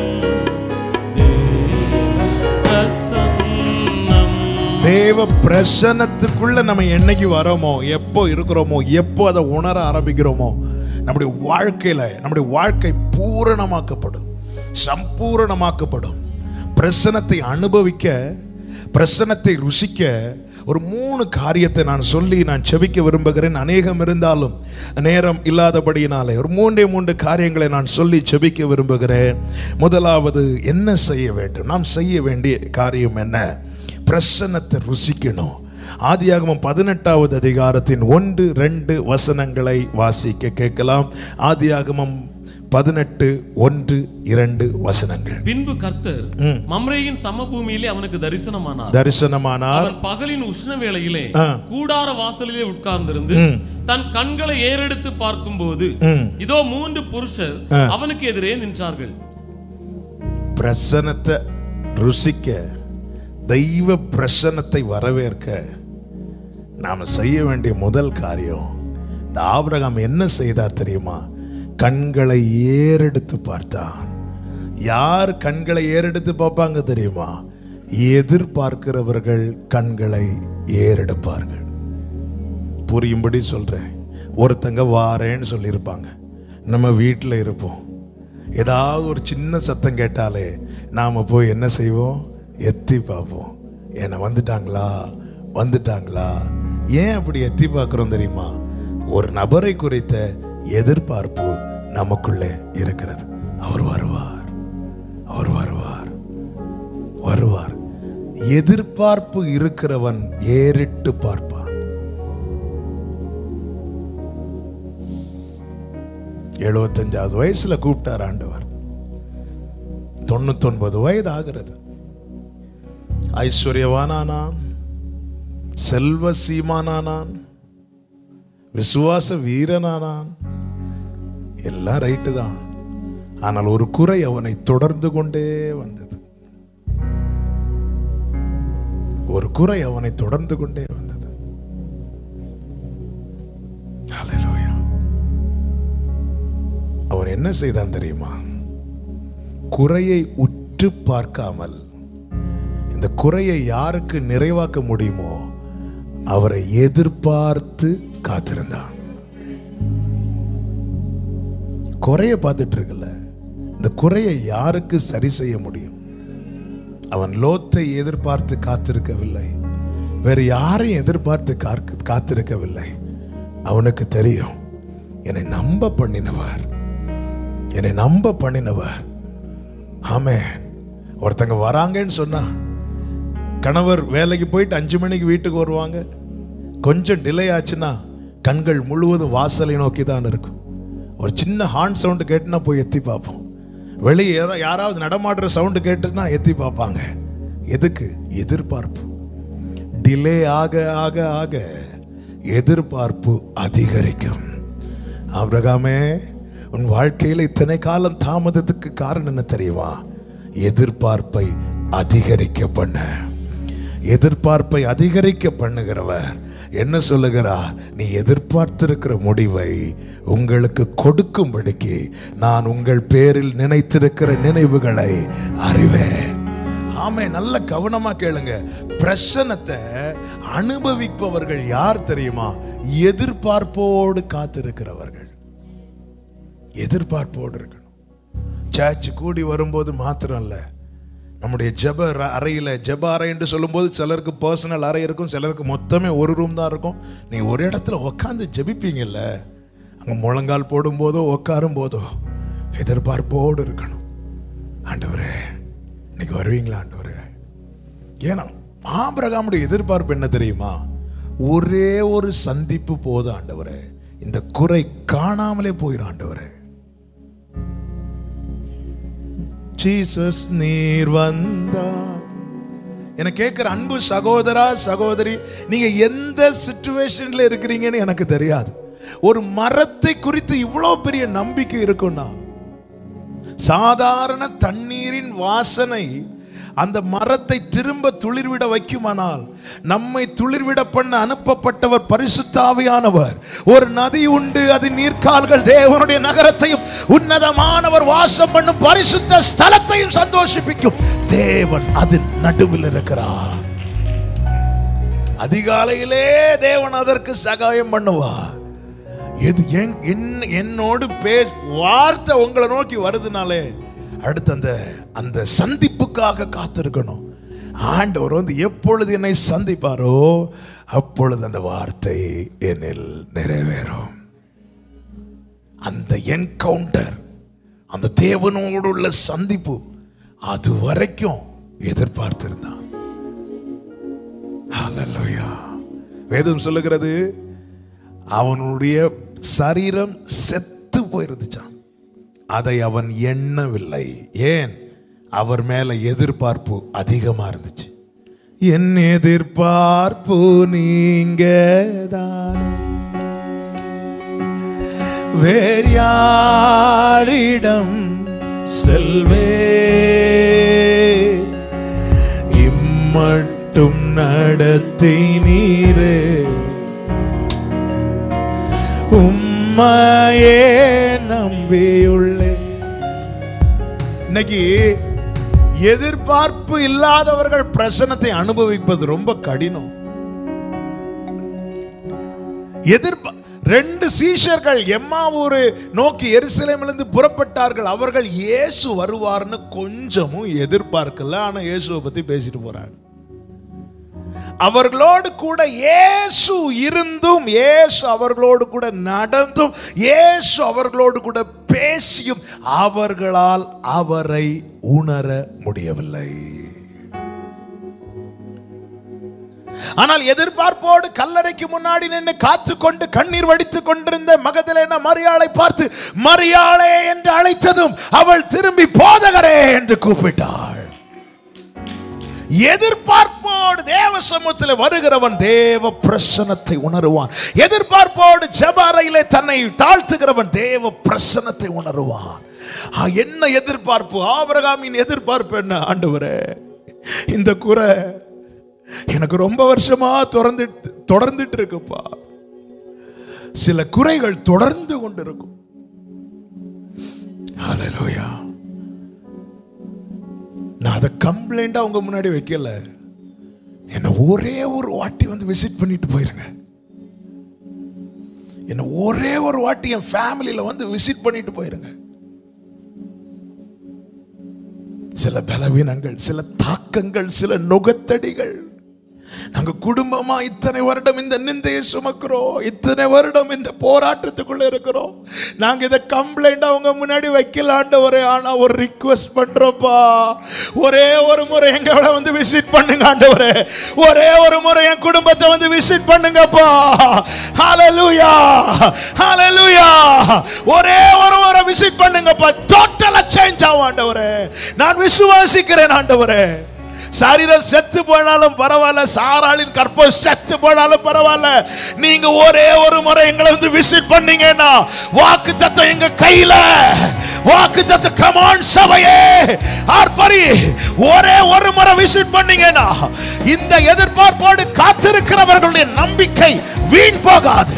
தேவ பிரசன்னத்துக்குள்ள நம்ம என்னைக்கு வரோமோ எப்போ இருக்கிறோமோ எப்போ அதை உணர ஆரம்பிக்கிறோமோ நம்முடைய வாழ்க்கையில நம்முடைய வாழ்க்கை பூரணமாக்கப்படும் சம்பூரணமாக்கப்படும் பிரசனத்தை அனுபவிக்க பிரசனத்தை ருசிக்க ஒரு மூணு காரியத்தை நான் சொல்லி நான் செபிக்க விரும்புகிறேன் அநேகம் இருந்தாலும் நேரம் இல்லாதபடியினாலே ஒரு மூன்றே மூன்று காரியங்களை நான் சொல்லி செபிக்க விரும்புகிறேன் முதலாவது என்ன செய்ய வேண்டும் நாம் செய்ய வேண்டிய காரியம் என்ன பிரசன்னத்தை ருசிக்கணும் ஆதியாகமம் பதினெட்டாவது அதிகாரத்தின் ஒன்று ரெண்டு வசனங்களை வாசிக்க கேட்கலாம் ஆதியாகமம் பதினெட்டு ஒன்று இரண்டு வசனங்கள் பின்பு கர்த்தர் மம்ரேயின் சமபூமியிலே அவனுக்கு தரிசனமானார் தரிசனமானார் அவன் பகலின் உஷ்ண வேளையிலே ஆ. கூடார வாசலிலே உட்கார்ந்திருந்து தன் கண்களை ஏறெடுத்து பார்க்கும்போது ம். இதோ மூன்று புருஷர் அவனுக்கு எதிரே நின்றார்கள் பிரசன்னத்தை ருசிக்க தெய்வ பிரசன்னத்தை வரவேற்க நாம் செய்ய வேண்டிய முதல் காரியம் இந்த ஆபிரகாம் என்ன செய்தார் தெரியுமா கண்களை ஏறெடுத்து பார்த்தான் யார் கண்களை ஏறெடுத்து பார்ப்பாங்க தெரியுமா எதிர்பார்க்கிறவர்கள் கண்களை ஏறெடுப்பார்கள் புரியும்படி சொல்றேன் ஒருத்தங்க வாரேன்னு சொல்லியிருப்பாங்க நம்ம வீட்டில் இருப்போம் ஏதாவது ஒரு சின்ன சத்தம் கேட்டாலே நாம் போய் என்ன செய்வோம் எத்தி பார்ப்போம் ஏன்னா வந்துட்டாங்களா வந்துட்டாங்களா ஏன் அப்படி எத்தி பார்க்குறோம் தெரியுமா ஒரு நபரை குறித்த எதிர்பார்ப்பு நமக்குள்ளே இருக்கிறது அவர் வருவார் அவர் வருவார் வருவார் எதிர்பார்ப்பு இருக்கிறவன் ஏறிட்டு பார்ப்பான் எழுபத்தஞ்சாவது வயசுல கூப்பிட்டார் ஆண்டவர் தொண்ணூத்தொன்பது வயது ஆகிறது ஐஸ்வர்யவானானான் செல்வ சீமானானான் விசுவாச வீரனானான் எல்லாம் ரைட்டு தான் ஆனால் ஒரு குறை அவனை தொடர்ந்து கொண்டே வந்தது ஒரு குறை அவனை தொடர்ந்து கொண்டே வந்தது ஹalleluya அவன் என்ன செய்தான் தெரியுமா குறையை உற்று பார்க்காமல் இந்த குறையை யாருக்கு நிறைவாக்க முடியுமோ அவரை எதிர்பார்த்து காத்திருந்தான் குறைய பார்த்துட்டு இருக்கல இந்த குறையை யாருக்கு சரி செய்ய முடியும் அவன் லோத்தை எதிர்பார்த்து காத்திருக்கவில்லை வேறு யாரையும் எதிர்பார்த்து காக்க- காத்திருக்கவில்லை அவனுக்கு தெரியும் என்னை நம்ப பண்ணினவர் என்னை நம்ப பண்ணினவர் ஆமே ஒருத்தங்க வராங்கன்னு சொன்னா கணவர் வேலைக்கு போயிட்டு அஞ்சு மணிக்கு வீட்டுக்கு வருவாங்க கொஞ்சம் டிலே ஆச்சுன்னா கண்கள் முழுவதும் வாசலை நோக்கி தான் இருக்கும் ஒரு சின்ன ஹார்ன் சவுண்டு கேட்டுனா போய் எத்தி பார்ப்போம் வெளியே யாரா- யாராவது நடமாடுற சவுண்டு கேட்டுனா எத்தி பார்ப்பாங்க எதுக்கு எதிர்பார்ப்பு டிலே ஆக ஆக ஆக எதிர்பார்ப்பு அதிகரிக்கும் ஆபிரகாமே உன் வாழ்க்கையில் இத்தனை காலம் தாமதத்துக்கு காரணம் என்ன தெரியுமா எதிர்பார்ப்பை அதிகரிக்க பண்ண எதிர்பார்ப்பை அதிகரிக்க பண்ணுகிறவர் என்ன சொல்லுகிறார் நீ எதிர்பார்த்திருக்கிற முடிவை உங்களுக்கு கொடுக்கும்படிக்கு நான் உங்கள் பேரில் நினைத்திருக்கிற நினைவுகளை அறிவேன் ஆமே நல்ல கவனமா கேளுங்க பிரசனத்தை அனுபவிப்பவர்கள் யார் தெரியுமா எதிர்பார்ப்போடு காத்திருக்கிறவர்கள் எதிர்பார்ப்போடு இருக்கணும் சர்ச் கூடி வரும்போது மாத்திரம் இல்ல நம்முடைய ஜெப ர- அறையில ஜெப அறை என்று சொல்லும்போது சிலருக்கு பர்சனல் அறை இருக்கும் சிலருக்கு மொத்தமே ஒரு ரூம் தான் இருக்கும் நீ ஒரு இடத்துல உட்காந்து ஜெபிப்பீங்கல்ல அங்க முழங்கால் போடும் போதோ உட்காரும் போதோ எதிர்பார்ப்போடு இருக்கணும் ஆண்டவரே இன்னைக்கு வருவீங்களா ஆண்டவரே ஏன்னா ஆபிரகாமுடைய எதிர்பார்ப்பு என்ன தெரியுமா ஒரே ஒரு சந்திப்பு போதும் ஆண்டவரே இந்த குறை காணாமலே போயிடும் ஆண்டவரே ஜீசஸ் நீர் வந்தார் என கேட்கிற அன்பு சகோதரா சகோதரி நீங்க எந்த சிச்சுவேஷன்ல இருக்கிறீங்கன்னு எனக்கு தெரியாது ஒரு மரத்தை குறித்து இவ்வளவு பெரிய நம்பிக்கை இருக்கும்னா சாதாரண தண்ணீரின் வாசனை அந்த மரத்தை திரும்ப துளிர்விட வைக்குமானால் நம்மை துளிர்விட பண்ண அனுப்பப்பட்டவர் பரிசுத்தாவியானவர் ஒரு நதி உண்டு அது நீர்க்கால்கள் தேவனுடைய நகரத்தையும் உன்னதமானவர் வாசம் பண்ணும் பரிசுத்த ஸ்தலத்தையும் சந்தோஷிப்பிக்கும் தேவன் அதன் நடுவில் இருக்கிறார் அதிகாலையிலே தேவன் அதற்கு சகாயம் பண்ணுவார் எது என்- என்- என்னோடு பேச வார்த்தை உங்களை நோக்கி வருதுனாலே அடுத்து அந்த அந்த சந்திப்புக்காக காத்திருக்கணும் ஆண்டவர் வந்து எப்பொழுது என்னை சந்திப்பாரோ அப்பொழுது அந்த வார்த்தை என்னில் நிறைவேறும் அந்த என்கவுண்டர் அந்த தேவனோடு உள்ள சந்திப்பு அது வரைக்கும் எதிர்பார்த்திருந்தான் ஹalleluya வேதம் சொல்லுகிறது அவனுடைய சரீரம் செத்து போயிருந்துச்சான் அதை அவன் எண்ணவில்லை ஏன் அவர் மேல எதிர்பார்ப்பு அதிகமா இருந்துச்சு என் எதிர்பார்ப்பு நீங்க தானே வேறு யாரிடம் செல்வே இம்மட்டும் நடத்தி நீரே உம்மையே நம்பியுள்ளேன் இன்னைக்கு எதிர்பார்ப்பு இல்லாதவர்கள் பிரசனத்தை அனுபவிப்பது ரொம்ப கடினம் எதிர்ப்பா ரெண்டு சீஷர்கள் எம்மாவூரு நோக்கி எருசலேமிலிருந்து புறப்பட்டார்கள் அவர்கள் இயேசு வருவார்னு கொஞ்சமும் எதிர்பார்க்கல ஆனா இயேசுவை பத்தி பேசிட்டு போறாங்க அவர்களோடு கூட இயேசு இருந்தும் இயேசு அவர்களோடு கூட நடந்தும் இயேசு அவர்களோடு கூட பேசியும் அவர்களால் அவரை உணர முடியவில்லை ஆனால் எதிர்பார்ப்போடு கல்லறைக்கு முன்னாடி நின்று காத்து கொண்டு கண்ணீர் வடித்துக் கொண்டிருந்த மகதலேன மரியாளை பார்த்து மரியாளே என்று அழைத்ததும் அவள் திரும்பி போதகரே என்று கூப்பிட்டாள் எதிர்பார்ப்போடு தேவ சமூகத்தில் வருகிறவன் தேவ பிரசனத்தை உணருவான் எதிர்பார்ப்போடு ஜபாரையிலே தன்னை தாழ்த்துகிறவன் தேவ பிரசனத்தை உணருவான் ஆ, என்ன எதிர்பார்ப்பு ஆபிரகாமின் எதிர்பார்ப்பு என்ன ஆண்டவரே இந்த குறை எனக்கு ரொம்ப வருஷமா தொடர்ந்துட்டு தொடர்ந்துட்டு இருக்குப்பா சில குறைகள் தொடர்ந்து கொண்டிருக்கும் ஹalleluya நான் அதை கம்ப்ளைண்டா உங்க முன்னாடி வைக்கல என்ன ஒரே ஒரு வாட்டி வந்து விசிட் பண்ணிட்டு போயிருங்க என்ன ஒரே ஒரு வாட்டி என் ஃபேமிலியில வந்து விசிட் பண்ணிட்டு போயிருங்க சில பலவீனங்கள் சில தாக்கங்கள் சில நுகத்தடிகள் நாங்க குடும்பமா இத்தனை வருடம் இந்த நிந்தையை சுமக்கிறோம் இத்தனை வருடம் இந்த போராட்டத்துக்குள்ள இருக்கிறோம் நாங்க இதை கம்ப்ளைண்ட் அவங்க முன்னாடி வைக்கலாண்டவரே ஆனா ஒரு ரிக்வெஸ்ட் பண்றோம்ப்பா ஒரே ஒரு முறை எங்களை வந்து விசிட் பண்ணுங்க ஆண்டவரே ஒரே ஒரு முறை என் குடும்பத்தை வந்து விசிட் பண்ணுங்கப்பா ஹalleluya ஹalleluya ஒரே ஒரு முறை விசிட் பண்ணுங்கப்பா டோட்டலா சேஞ்ச் ஆகும் ஆண்டவரே நான் விசுவாசிக்கிறேன் ஆண்டவரே சரீரம் செத்து போனாலும் பரவாயில்ல சாராளின் கற்பம் செத்து போனாலும் பரவாயில்ல நீங்க ஒரே ஒரு முறை எங்களை வந்து விசிட் பண்ணீங்கன்னா வாக்கு தத்தம் எங்க கையில வாக்கு தத்த கமான் சபையே ஆர்ப்பரி ஒரே ஒரு முறை விசிட் பண்ணீங்கன்னா இந்த எதிர்பார்ப்போடு காத்திருக்கிறவர்களுடைய நம்பிக்கை வீண் போகாது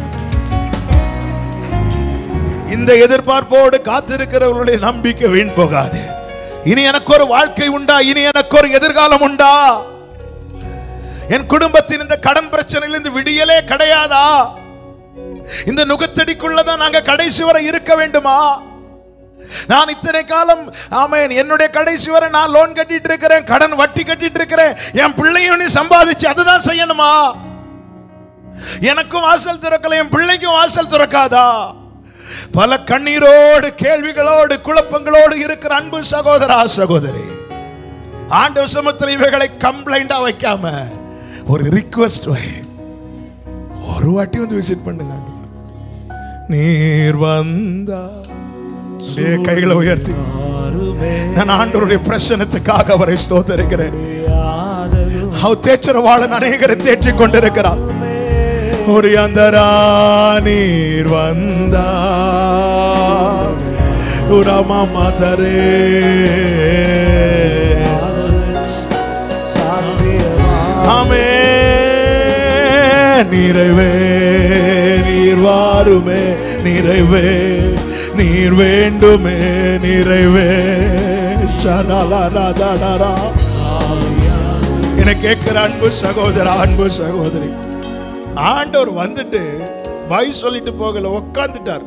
இந்த எதிர்பார்ப்போடு காத்திருக்கிறவர்களுடைய நம்பிக்கை வீண் போகாது இனி எனக்கு ஒரு வாழ்க்கை உண்டா இனி எனக்கு ஒரு எதிர்காலம் உண்டா என் குடும்பத்தின் இந்த கடன் பிரச்சனையிலிருந்து விடியலே கிடையாதா இந்த நுகத்தடிக்குள்ளதான் நாங்க கடைசி வரை இருக்க வேண்டுமா நான் இத்தனை காலம் ஆமென் என்னுடைய கடைசி வரை நான் லோன் கட்டிட்டு இருக்கிறேன் கடன் வட்டி கட்டிட்டு இருக்கிறேன் என் பிள்ளையும் நீ சம்பாதிச்சு அதுதான் செய்யணுமா எனக்கும் வாசல் திறக்கல என் பிள்ளைக்கும் வாசல் திறக்காதா பல கண்ணீரோடு கேள்விகளோடு குழப்பங்களோடு இருக்கிற அன்பு சகோதரா சகோதரி ஆண்டு சமுத்திர இவைகளை கம்ப்ளைண்டா வைக்காம ஒரு ரிக்வஸ்ட் வை ஒரு வாட்டி வந்து விசிட் பண்ணுங்க ஆண்டவரே. நீர் வந்தா அப்படியே கைகளை உயர்த்தி நான் ஆண்டவருடைய பிரசனத்துக்காக அவரை ஸ்தோத்தரிக்கிறேன் அவர் தேற்றரவாளன் அநேகரை தேற்றிக் கொண்டிருக்கிறார் ஒரு அந்தரா நீர் வந்தா உரமா மாதரே ஆமே நிறைவே நீர் வாருமே நிறைவே நீர் வேண்டுமே நிறைவே ஷரலரதடரா. என கேட்கிற அன்பு சகோதரா அன்பு சகோதரி ஆண்டவர் வந்துட்டு பாய் சொல்லிட்டு போகல உக்காந்துட்டார்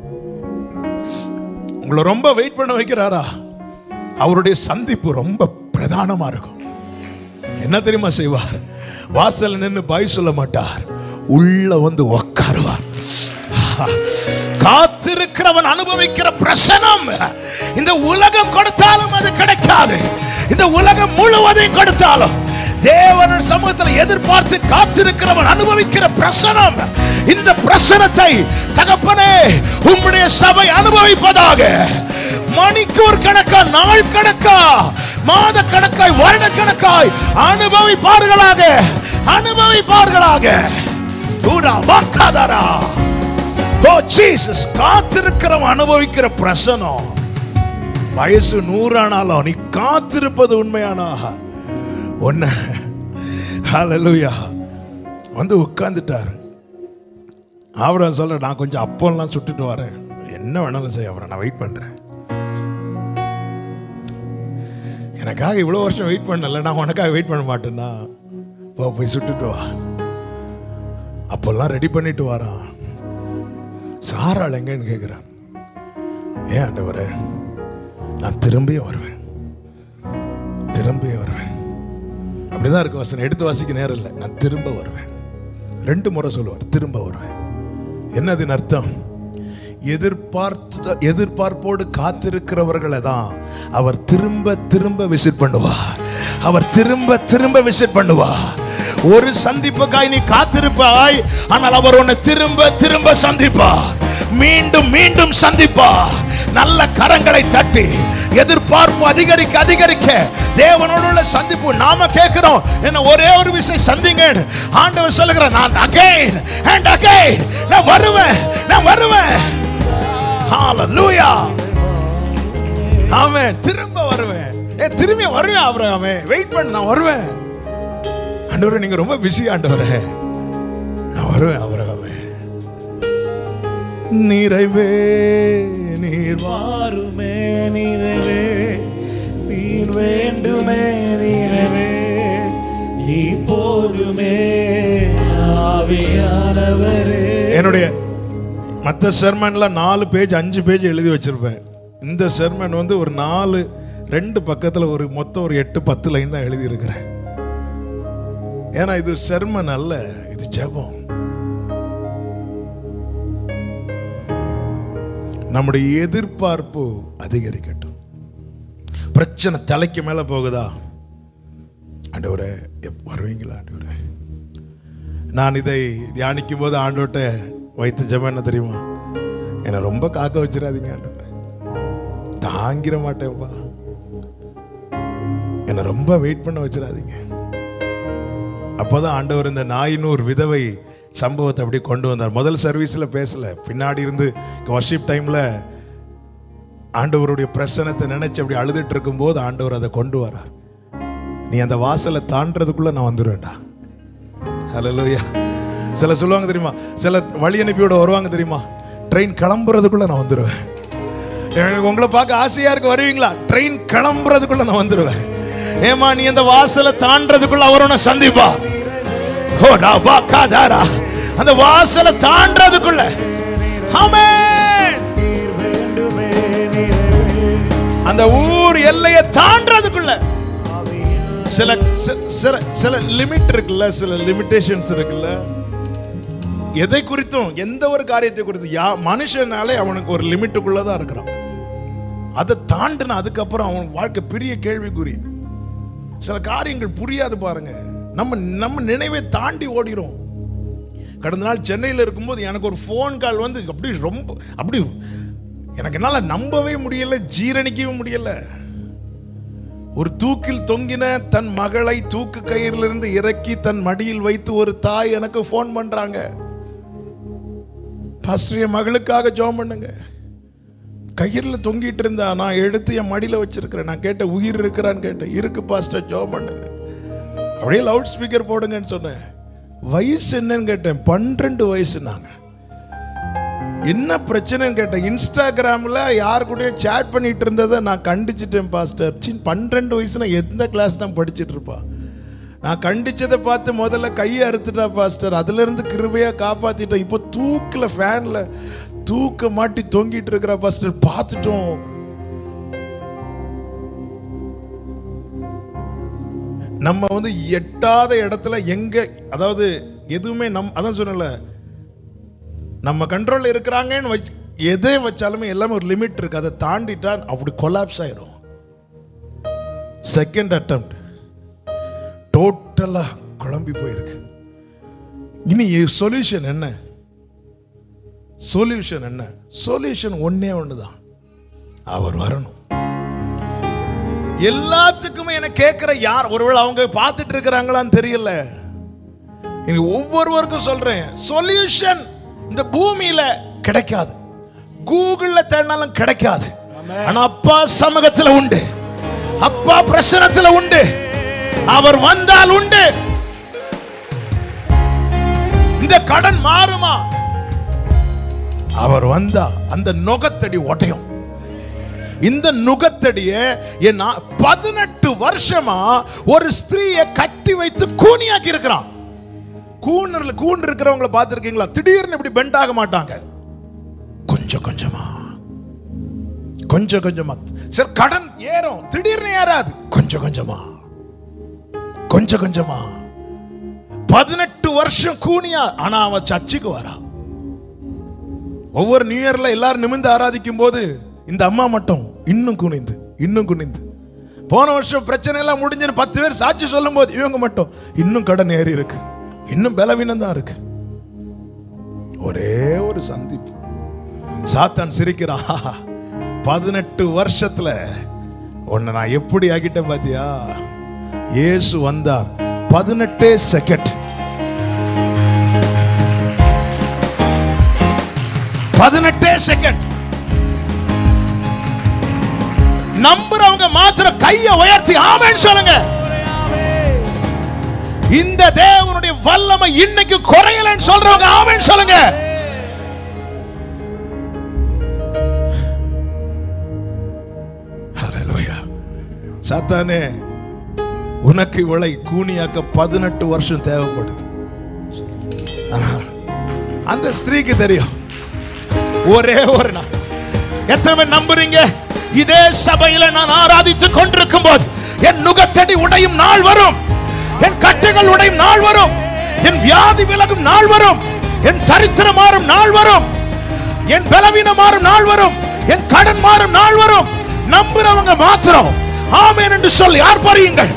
உங்களை ரொம்ப வெயிட் பண்ண வைக்கிறாரா அவருடைய சந்திப்பு ரொம்ப பிரதானமா இருக்கும் என்ன தெரியுமா செய்வார் வாசல்ல நின்னு பாய் சொல்ல மாட்டார் உள்ள வந்து உட்காருவார் காத்திருக்கிறவன் அனுபவிக்கிற பிரசனம் இந்த உலகம் கொடுத்தாலும் அது கிடைக்காது இந்த உலகம் முழுவதையும் கொடுத்தாலும் தேவன் சமூகத்தில் எதிர்பார்த்து காத்திருக்கிறவன் அனுபவிக்கிற பிரசனம் இந்த பிரசனத்தை தகப்பனே உம்முடைய சபை அனுபவிப்பதாக மணிக்கூர் கணக்கா நாள் கணக்கா மாத கணக்காய் வருட கணக்காய் அனுபவிப்பார்களாக அனுபவிப்பார்களாக ஊரா வாக்காதாரா ஓ ஜீசஸ் காத்திருக்கிறவன் அனுபவிக்கிற பிரசனம் வயசு நூறானாலும் நீ காத்திருப்பது உண்மையானா ஒன்ன ஹalleluya வந்து உட்கார்ந்துட்டாரு அவரை சொல்ற நான் கொஞ்சம் அப்பம்லாம் சுட்டுட்டு வரேன் என்ன வேணாலும் செய்ய அவரை நான் வெயிட் பண்றேன் எனக்காக இவ்வளோ வருஷம் வெயிட் பண்ணல நான் உனக்காக வெயிட் பண்ண மாட்டேன்னா போ போய் சுட்டுட்டு வா அப்பெல்லாம் ரெடி பண்ணிட்டு வாரான் சாராள் எங்கன்னு கேட்குறான் ஏன் ஆண்டவரே நான் திரும்பியும் வருவேன் திரும்பியும் வருவேன் அப்படிதான் இருக்கு வசனம் எடுத்து வாசிக்க நேரம் இல்லை நான் திரும்ப வருவேன் ரெண்டு முறை சொல்லுவார் திரும்ப வருவேன் என்னதின் அர்த்தம் எதிர்பார்த்து எதிர்பார்ப்போடு காத்திருக்கிறவர்களை தான் அவர் திரும்ப திரும்ப விசிட் பண்ணுவார் அவர் திரும்ப திரும்ப விசிட் பண்ணுவார் ஒரு சந்திப்புக்காய் நீ காத்திருப்பாய் ஆனால் அவர் உன்னை திரும்ப திரும்ப சந்திப்பார் மீண்டும் மீண்டும் சந்திப்பார் நல்ல கரங்களை தட்டி எதிர்பார்ப்பு அதிகரிக்க அதிகரிக்க தேவனோடு உள்ள சந்திப்பு நாம கேட்கிறோம் என்ன ஒரே ஒரு விஷயம் சந்திங்க ஆண்டவர் சொல்லுகிறார் நான் அகைன் அண்ட் அகைன் நான் வருவேன் நான் வருவேன் ஹalleluya ஆமென் திரும்ப வருவேன் ஏ திரும்பி வருவேன் அவரை அவன் வெயிட் பண்ண நான் வருவேன் ஆண்டவரே நீங்க ரொம்ப பிஸி ஆண்டவரே நான் வருவேன் அவரை அவன் நிறைவே நீர் வா வாருமே நீரவே நீர் வேண்டுமே நீரவே நீ போதுமே ஆவியானவரே என்னுடைய மற்ற செர்மன்ல நாலு பேஜ் அஞ்சு பேஜ் எழுதி வச்சிருப்பேன் இந்த செர்மன் வந்து ஒரு நாலு ரெண்டு பக்கத்துல ஒரு மொத்தம் ஒரு எட்டு பத்து லைன் தான் எழுதி இருக்கிறேன் ஏன்னா இது செர்மன் அல்ல இது ஜெபம் நம்முடைய எதிர்பார்ப்பு அதிகரிக்கட்டும் பிரச்சனை தலைக்கு மேல போகுதா ஆண்டவரே எப்ப வருவீங்களா ஆண்டவரே நான் இதை தியானிக்கும் போது ஆண்டோட்ட வைத்த ஜெபம் என்ன தெரியுமா என்னை ரொம்ப காக்க வச்சிடாதீங்க ஆண்டவரே தாங்கிட மாட்டேன்ப்பா என்னை என்னை ரொம்ப வெயிட் பண்ண வச்சிடாதீங்க அப்போதான் ஆண்டவர் இந்த நாயினூர் விதவை சம்பவத்தை அப்படி கொண்டு வந்தார் முதல் சர்வீஸில் பேசல பின்னாடி இருந்து வர்ஷிப் டைமில் ஆண்டவருடைய பிரசனத்தை நினைச்சு அப்படி அழுதுட்டு இருக்கும்போது ஆண்டவர் அதை கொண்டு வரார் நீ அந்த வாசலை தாண்டறதுக்குள்ள நான் வந்துடுவேன்டா ஹalleluya சில சொல்லுவாங்க தெரியுமா சில வழி அனுப்பியோட வருவாங்க தெரியுமா ட்ரெயின் கிளம்புறதுக்குள்ள நான் வந்துடுவேன் எனக்கு உங்களை பார்க்க ஆசையா இருக்கு வருவீங்களா ட்ரெயின் கிளம்புறதுக்குள்ள நான் வந்துடுவேன் ஏமா நீ அந்த வாசலை தாண்டறதுக்குள்ள அவர் உன்னை சந்திப்பா ஓ டா காதாரா அந்த வாசலை தாண்டறதுக்குள்ள ஆமென் நீர் வேண்டுமே நிறைவே அந்த ஊர் எல்லையை தாண்டறதுக்குள்ள ஆவியின் சில சி- சில சில லிமிட் இருக்குல்ல சில லிமிட்டேஷன்ஸ் இருக்குல்ல எதை குறித்தும் எந்த ஒரு காரியத்தை குறித்தும் யா மனுஷனாலே அவனுக்கு ஒரு லிமிட்டுக்குள்ள தான் இருக்கிறான் அதை தாண்டின அதுக்கப்புறம் அவன் வாழ்க்கை பெரிய கேள்விக்குறி சில காரியங்கள் புரியாது பாருங்க நம்ம நம்ம நினைவை தாண்டி ஓடிரும் கடந்த நாள் சென்னையில் இருக்கும்போது எனக்கு ஒரு ஃபோன் கால் வந்து அப்படி ரொம்ப அப்படி எனக்கு என்னால் நம்பவே முடியல ஜீரணிக்கவே முடியல ஒரு தூக்கில் தொங்கின தன் மகளை தூக்கு கயிறிலிருந்து இறக்கி தன் மடியில் வைத்து ஒரு தாய் எனக்கு ஃபோன் பண்றாங்க பாஸ்டர் என் மகளுக்காக ஜெபம் பண்ணுங்க கயிறில் தொங்கிட்டு இருந்தா நான் எடுத்து என் மடியில வச்சிருக்கிறேன் நான் கேட்ட உயிர் இருக்கிறான்னு கேட்டேன் இருக்கு பாஸ்டர் ஜெபம் பண்ணுங்க அப்படியே லவுட் ஸ்பீக்கர் போடுங்கன்னு சொன்னேன் வயசு என்னன்னு கேட்டேன் பன்னிரெண்டு வயசுனாங்க என்ன பிரச்சனைன்னு கேட்டேன் இன்ஸ்டாகிராமில் யார் கூடயும் சேட் பண்ணிட்டு இருந்ததை நான் கண்டிச்சிட்டேன் பாஸ்டர் சின் பன்னிரெண்டு வயசுனா எந்த கிளாஸ் தான் படிச்சிட்டு இருப்பா நான் கண்டிச்சதை பார்த்து முதல்ல கையை அறுத்துட்டா பாஸ்டர் அதுல இருந்து கிருபையா காப்பாத்திட்டேன் இப்போ தூக்கில் ஃபேன்ல தூக்க மாட்டி தொங்கிட்டு இருக்கிற பாஸ்டர் பார்த்துட்டோம் நம்ம வந்து எட்டாத இடத்துல எங்க அதாவது எதுவுமே நம் அதான் சொன்னல நம்ம கண்ட்ரோல்ல இருக்கிறாங்கன்னு வச்சு எதை வச்சாலுமே எல்லாமே ஒரு லிமிட் இருக்கு அதை தாண்டிட்டா அப்படி கொலாப்ஸ் ஆயிரும் செகண்ட் அட்டம்ப்ட் டோட்டலா குழம்பி போயிருக்கு இனி சொல்யூஷன் என்ன சொல்யூஷன் என்ன சொல்யூஷன் ஒன்னே ஒண்ணுதான் அவர் வரணும் எல்லாத்துக்குமே என்ன கேட்கிற யார் ஒருவேளை அவங்க பார்த்துட்டு இருக்கிறாங்களான்னு தெரியல இனி ஒவ்வொருவருக்கும் சொல்றேன் சொல்யூஷன் இந்த பூமியில கிடைக்காது கூகுள்ல தேடினாலும் கிடைக்காது ஆனா அப்பா சமூகத்துல உண்டு அப்பா பிரசனத்துல உண்டு அவர் வந்தால் உண்டு இந்த கடன் மாறுமா அவர் வந்தா அந்த நுகத்தடி உடையும் இந்த நுகத்தடிய என் பதினெட்டு வருஷமா ஒரு ஸ்திரீயை கட்டி வைத்து கூனியாக்கி இருக்கிறான் கூணர்ல கூண்டு இருக்கிறவங்கள பார்த்துருக்கீங்களா திடீர்னு இப்படி பெண்ட் ஆக மாட்டாங்க கொஞ்சம் கொஞ்சமா கொஞ்சம் கொஞ்சமா சரி கடன் ஏறும் திடீர்னு ஏறாது கொஞ்சம் கொஞ்சமா கொஞ்சம் கொஞ்சமா பதினெட்டு வருஷம் கூனியா ஆனா அவன் சர்ச்சுக்கு வரா ஒவ்வொரு நியூ இயர்ல எல்லாரும் நிமிர்ந்து ஆராதிக்கும் போது இந்த அம்மா மட்டும் இன்னும் குனிந்து இன்னும் குனிந்து போன வருஷம் பிரச்சனை எல்லாம் முடிஞ்சுன்னு பத்து பேர் சாட்சி சொல்லும் போது இவங்க மட்டும் இன்னும் கடன் ஏறி இருக்கு இன்னும் பலவீனம் தான் இருக்கு ஒரே ஒரு சந்திப்பு சாத்தான் சிரிக்கிறான் பதினெட்டு வருஷத்துல உன்னை நான் எப்படி ஆக்கிட்டேன் பாத்தியா இயேசு வந்தார் பதினெட்டே செகண்ட் பதினெட்டே செகண்ட் நம்புறவங்க மாத்திரம் கையை உயர்த்தி ஆமென்னு சொல்லுங்க இந்த தேவனுடைய வல்லமை இன்னைக்கு குறையலன்னு சொல்றவங்க ஆமென்னு சொல்லுங்க Hallelujah. சாத்தானே உனக்கு விளை கூனியாக்க பதினெட்டு வருஷம் தேவைப்படுது ஆனா, அந்த ஸ்திரீக்கு தெரியும் ஒரே ஒரு நாள் எத்தனை பேர் நம்புறீங்க இதே சபையில நான் ஆராதித்துக் கொண்டிருக்கும் போது என் நுகத்தடி உடையும் நாள் வரும் என் கட்டுகள் உடையும் நாள் வரும் என் வியாதி விலகும் நாள் வரும் என் சரித்திரம் மாறும் நாள் வரும் என் பலவீனம் மாறும் நாள் வரும் என் கடன் மாறும் நாள் வரும் நம்புறவங்க மாத்திரம் ஆமென் என்று சொல்லி ஆர்ப்பரியுங்கள்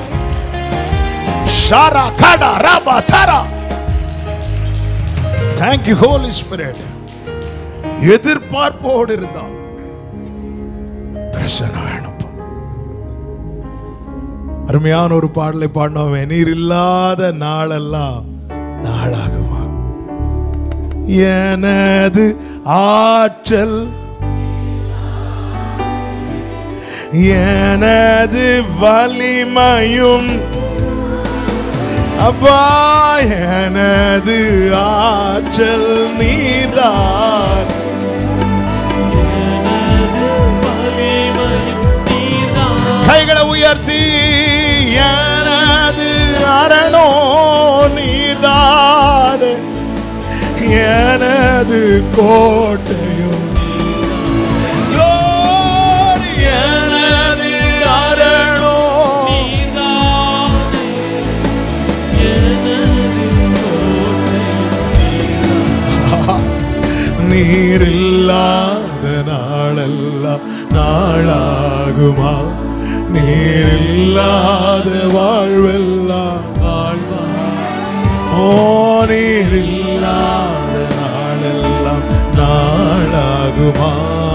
ஷாரா காடா ராபா தாரா தேங்க் யூ ஹோலி ஸ்பிரிட் எதிர்பார்ப்போடு இருந்தால் பிரசனம் வேணும்ப்பா அருமையான ஒரு பாடலை பாடினோமே நீர் இல்லாத நாளெல்லாம் நாளாகுமா எனது ஆற்றல் எனது வலிமையும் அப்பா எனது ஆற்றல் நீர்தான் கைகளை உயர்த்தி எனது அரணோ நீர்தான் எனது கோட்டையும் Glory, எனது அரணோ நீர் இல்லாத நாளெல்லாம் நாளாகுமா நீர் இல்லாத வாழ்வெல்லாம் ஓ நீர் இல்லாத நாளெல்லாம் நாளாகுமா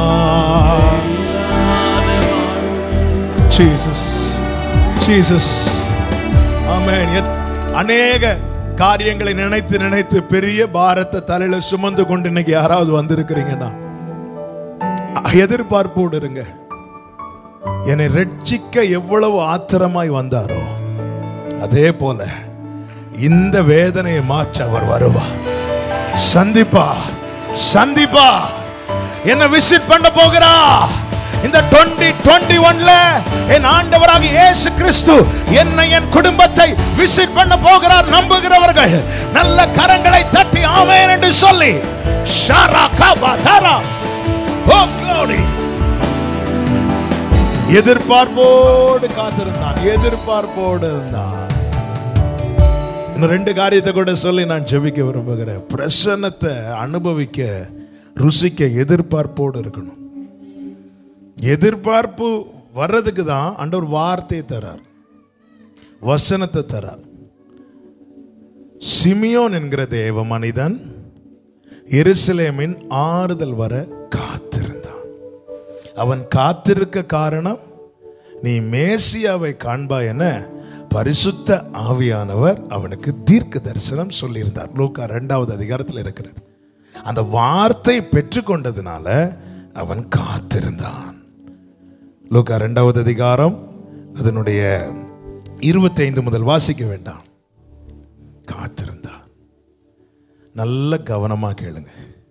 ஜீசஸ் ஜீசஸ் ஆமென் எத்- அநேக காரியங்களை நினைத்து நினைத்து பெரிய பாரத்தை தலையில சுமந்து கொண்டு இன்னைக்கு யாராவது வந்திருக்கிறீங்கன்னா எதிர்பார்ப்போடு இருங்க என்னை ரட்சிக்க எவ்வளவு ஆத்திரமாய் வந்தாரோ அதே போல இந்த வேதனையை மாற்ற அவர் வருவார் சந்திப்பா சந்திப்பா என்ன விசிட் பண்ண போகிறா இந்த 2021 ஒன்ல என் ஆண்டவராக இயேசு கிறிஸ்து என்னை என் குடும்பத்தை விசிட் பண்ண போகிறார் நம்புகிறவர்கள் நல்ல கரங்களை தட்டி ஆமென் என்று சொல்லி ஷாரா காபா தாரா ஓ glory எதிர்பார்ப்போடு காத்திருந்தான் எதிர்பார்ப்போடு இருந்தான் இன்னும் ரெண்டு காரியத்தை கூட சொல்லி நான் ஜெபிக்க விரும்புகிறேன் பிரசன்னத்தை அனுபவிக்க ருசிக்க எதிர்பார்ப்போடு இருக்கணும் எதிர்பார்ப்பு வர்றதுக்கு தான் ஆண்டவர் வார்த்தையை தரார் வசனத்தை தரார் சிமியோன் என்கிற தேவ மனிதன் எருசலேமின் ஆறுதல் வர காத்திருந்தான் அவன் காத்திருக்க காரணம் நீ மேசியாவை காண்பாய் என பரிசுத்த ஆவியானவர் அவனுக்கு தீர்க்க தரிசனம் சொல்லியிருந்தார் லூக்கா ரெண்டாவது அதிகாரத்தில் இருக்கிறது அந்த வார்த்தை பெற்றுக்கொண்டதுனால அவன் காத்திருந்தான் லூக்கா ரெண்டாவது அதிகாரம் அதனுடைய இருபத்தைந்து முதல் வாசிக்க வேண்டாம் காத்திருந்தான் நல்ல கவனமா கேளுங்க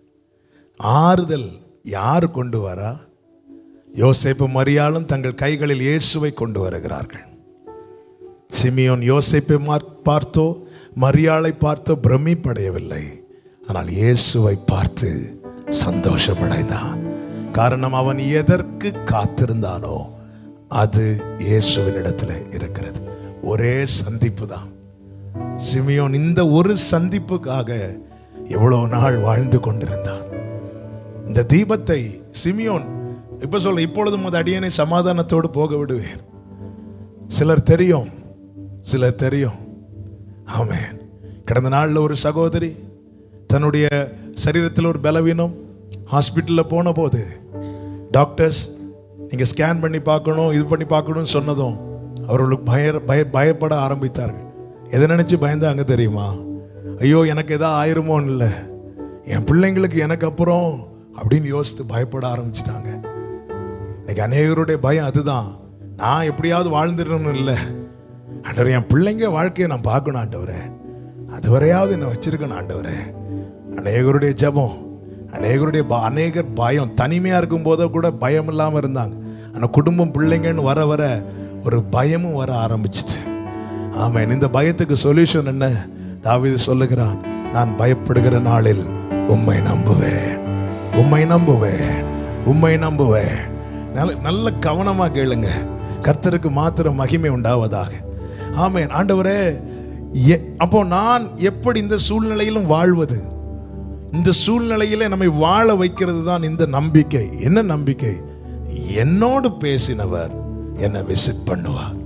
ஆறுதல் யார் கொண்டு வரா யோசேப்பு மரியாளும் தங்கள் கைகளில் இயேசுவை கொண்டு வருகிறார்கள் சிமியோன் யோசேப்பை மார்- பார்த்தோ மரியாளை பார்த்தோ பிரமிப்படையவில்லை ஆனால் இயேசுவை பார்த்து சந்தோஷமடைந்தான் காரணம் அவன் எதற்கு காத்திருந்தானோ அது இயேசுவின் இடத்துல இருக்கிறது ஒரே சந்திப்பு தான் சிமியோன் இந்த ஒரு சந்திப்புக்காக எவ்வளவு நாள் வாழ்ந்து கொண்டிருந்தான் இந்த தீபத்தை சிமியோன் இப்ப சொல்ல இப்பொழுதும் அது அடியனை சமாதானத்தோடு போக விடுவேன் சிலர் தெரியும் சிலர் தெரியும் ஆமென் கடந்த நாளில் ஒரு சகோதரி தன்னுடைய சரீரத்தில் ஒரு பலவீனம் ஹாஸ்பிட்டலில் போன போது டாக்டர்ஸ் நீங்கள் ஸ்கேன் பண்ணி பார்க்கணும் இது பண்ணி பார்க்கணும்னு சொன்னதும் அவர்களுக்கு பய பய பயப்பட ஆரம்பித்தார்கள் எதை நினச்சி பயந்தாங்க தெரியுமா ஐயோ எனக்கு எதாவது ஆயிருமோன்னு இல்லை என் பிள்ளைங்களுக்கு எனக்கு அப்புறம் அப்படின்னு யோசித்து பயப்பட ஆரம்பிச்சிட்டாங்க இன்னைக்கு அநேகருடைய பயம் அதுதான் நான் எப்படியாவது வாழ்ந்துடணும்னு இல்லை ஆண்டவர் என் பிள்ளைங்க வாழ்க்கையை நான் பார்க்கணும் ஆண்டவரே அதுவரையாவது என்னை வச்சிருக்கணும் ஆண்டவரே அநேகருடைய ஜெபம் அநேகருடைய ப- அநேகர் பயம் தனிமையாக இருக்கும் போதோ கூட பயம் இல்லாமல் இருந்தாங்க ஆனால் குடும்பம் பிள்ளைங்கன்னு வர வர ஒரு பயமும் வர ஆரம்பிச்சிட்டு ஆமென் இந்த பயத்துக்கு சொல்யூஷன் என்ன தாவீது சொல்லுகிறான் நான் பயப்படுகிற நாளில் உம்மை நம்புவேன் உம்மை நம்புவேன் உம்மை நம்புவேன் நல்ல நல்ல கவனமா கேளுங்க கர்த்தருக்கு மாத்திரம் மகிமை உண்டாவதாக ஆமென் ஆண்டவரே எ- அப்போ நான் எப்படி இந்த சூழ்நிலையிலும் வாழ்வது இந்த சூழ்நிலையில நம்மை வாழ வைக்கிறது தான் இந்த நம்பிக்கை என்ன நம்பிக்கை என்னோடு பேசினவர் என்னை விசிட் பண்ணுவார்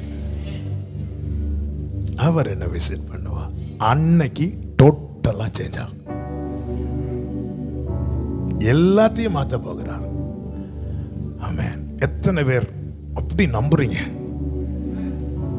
அவர் என்ன விசிட் பண்ணுவார் அன்னைக்கு டோட்டலா சேஞ்ச் ஆகும் எல்லாத்தையும் மாத்த போகிறார் ஆமென் எத்தனை பேர் அப்படி நம்புறீங்க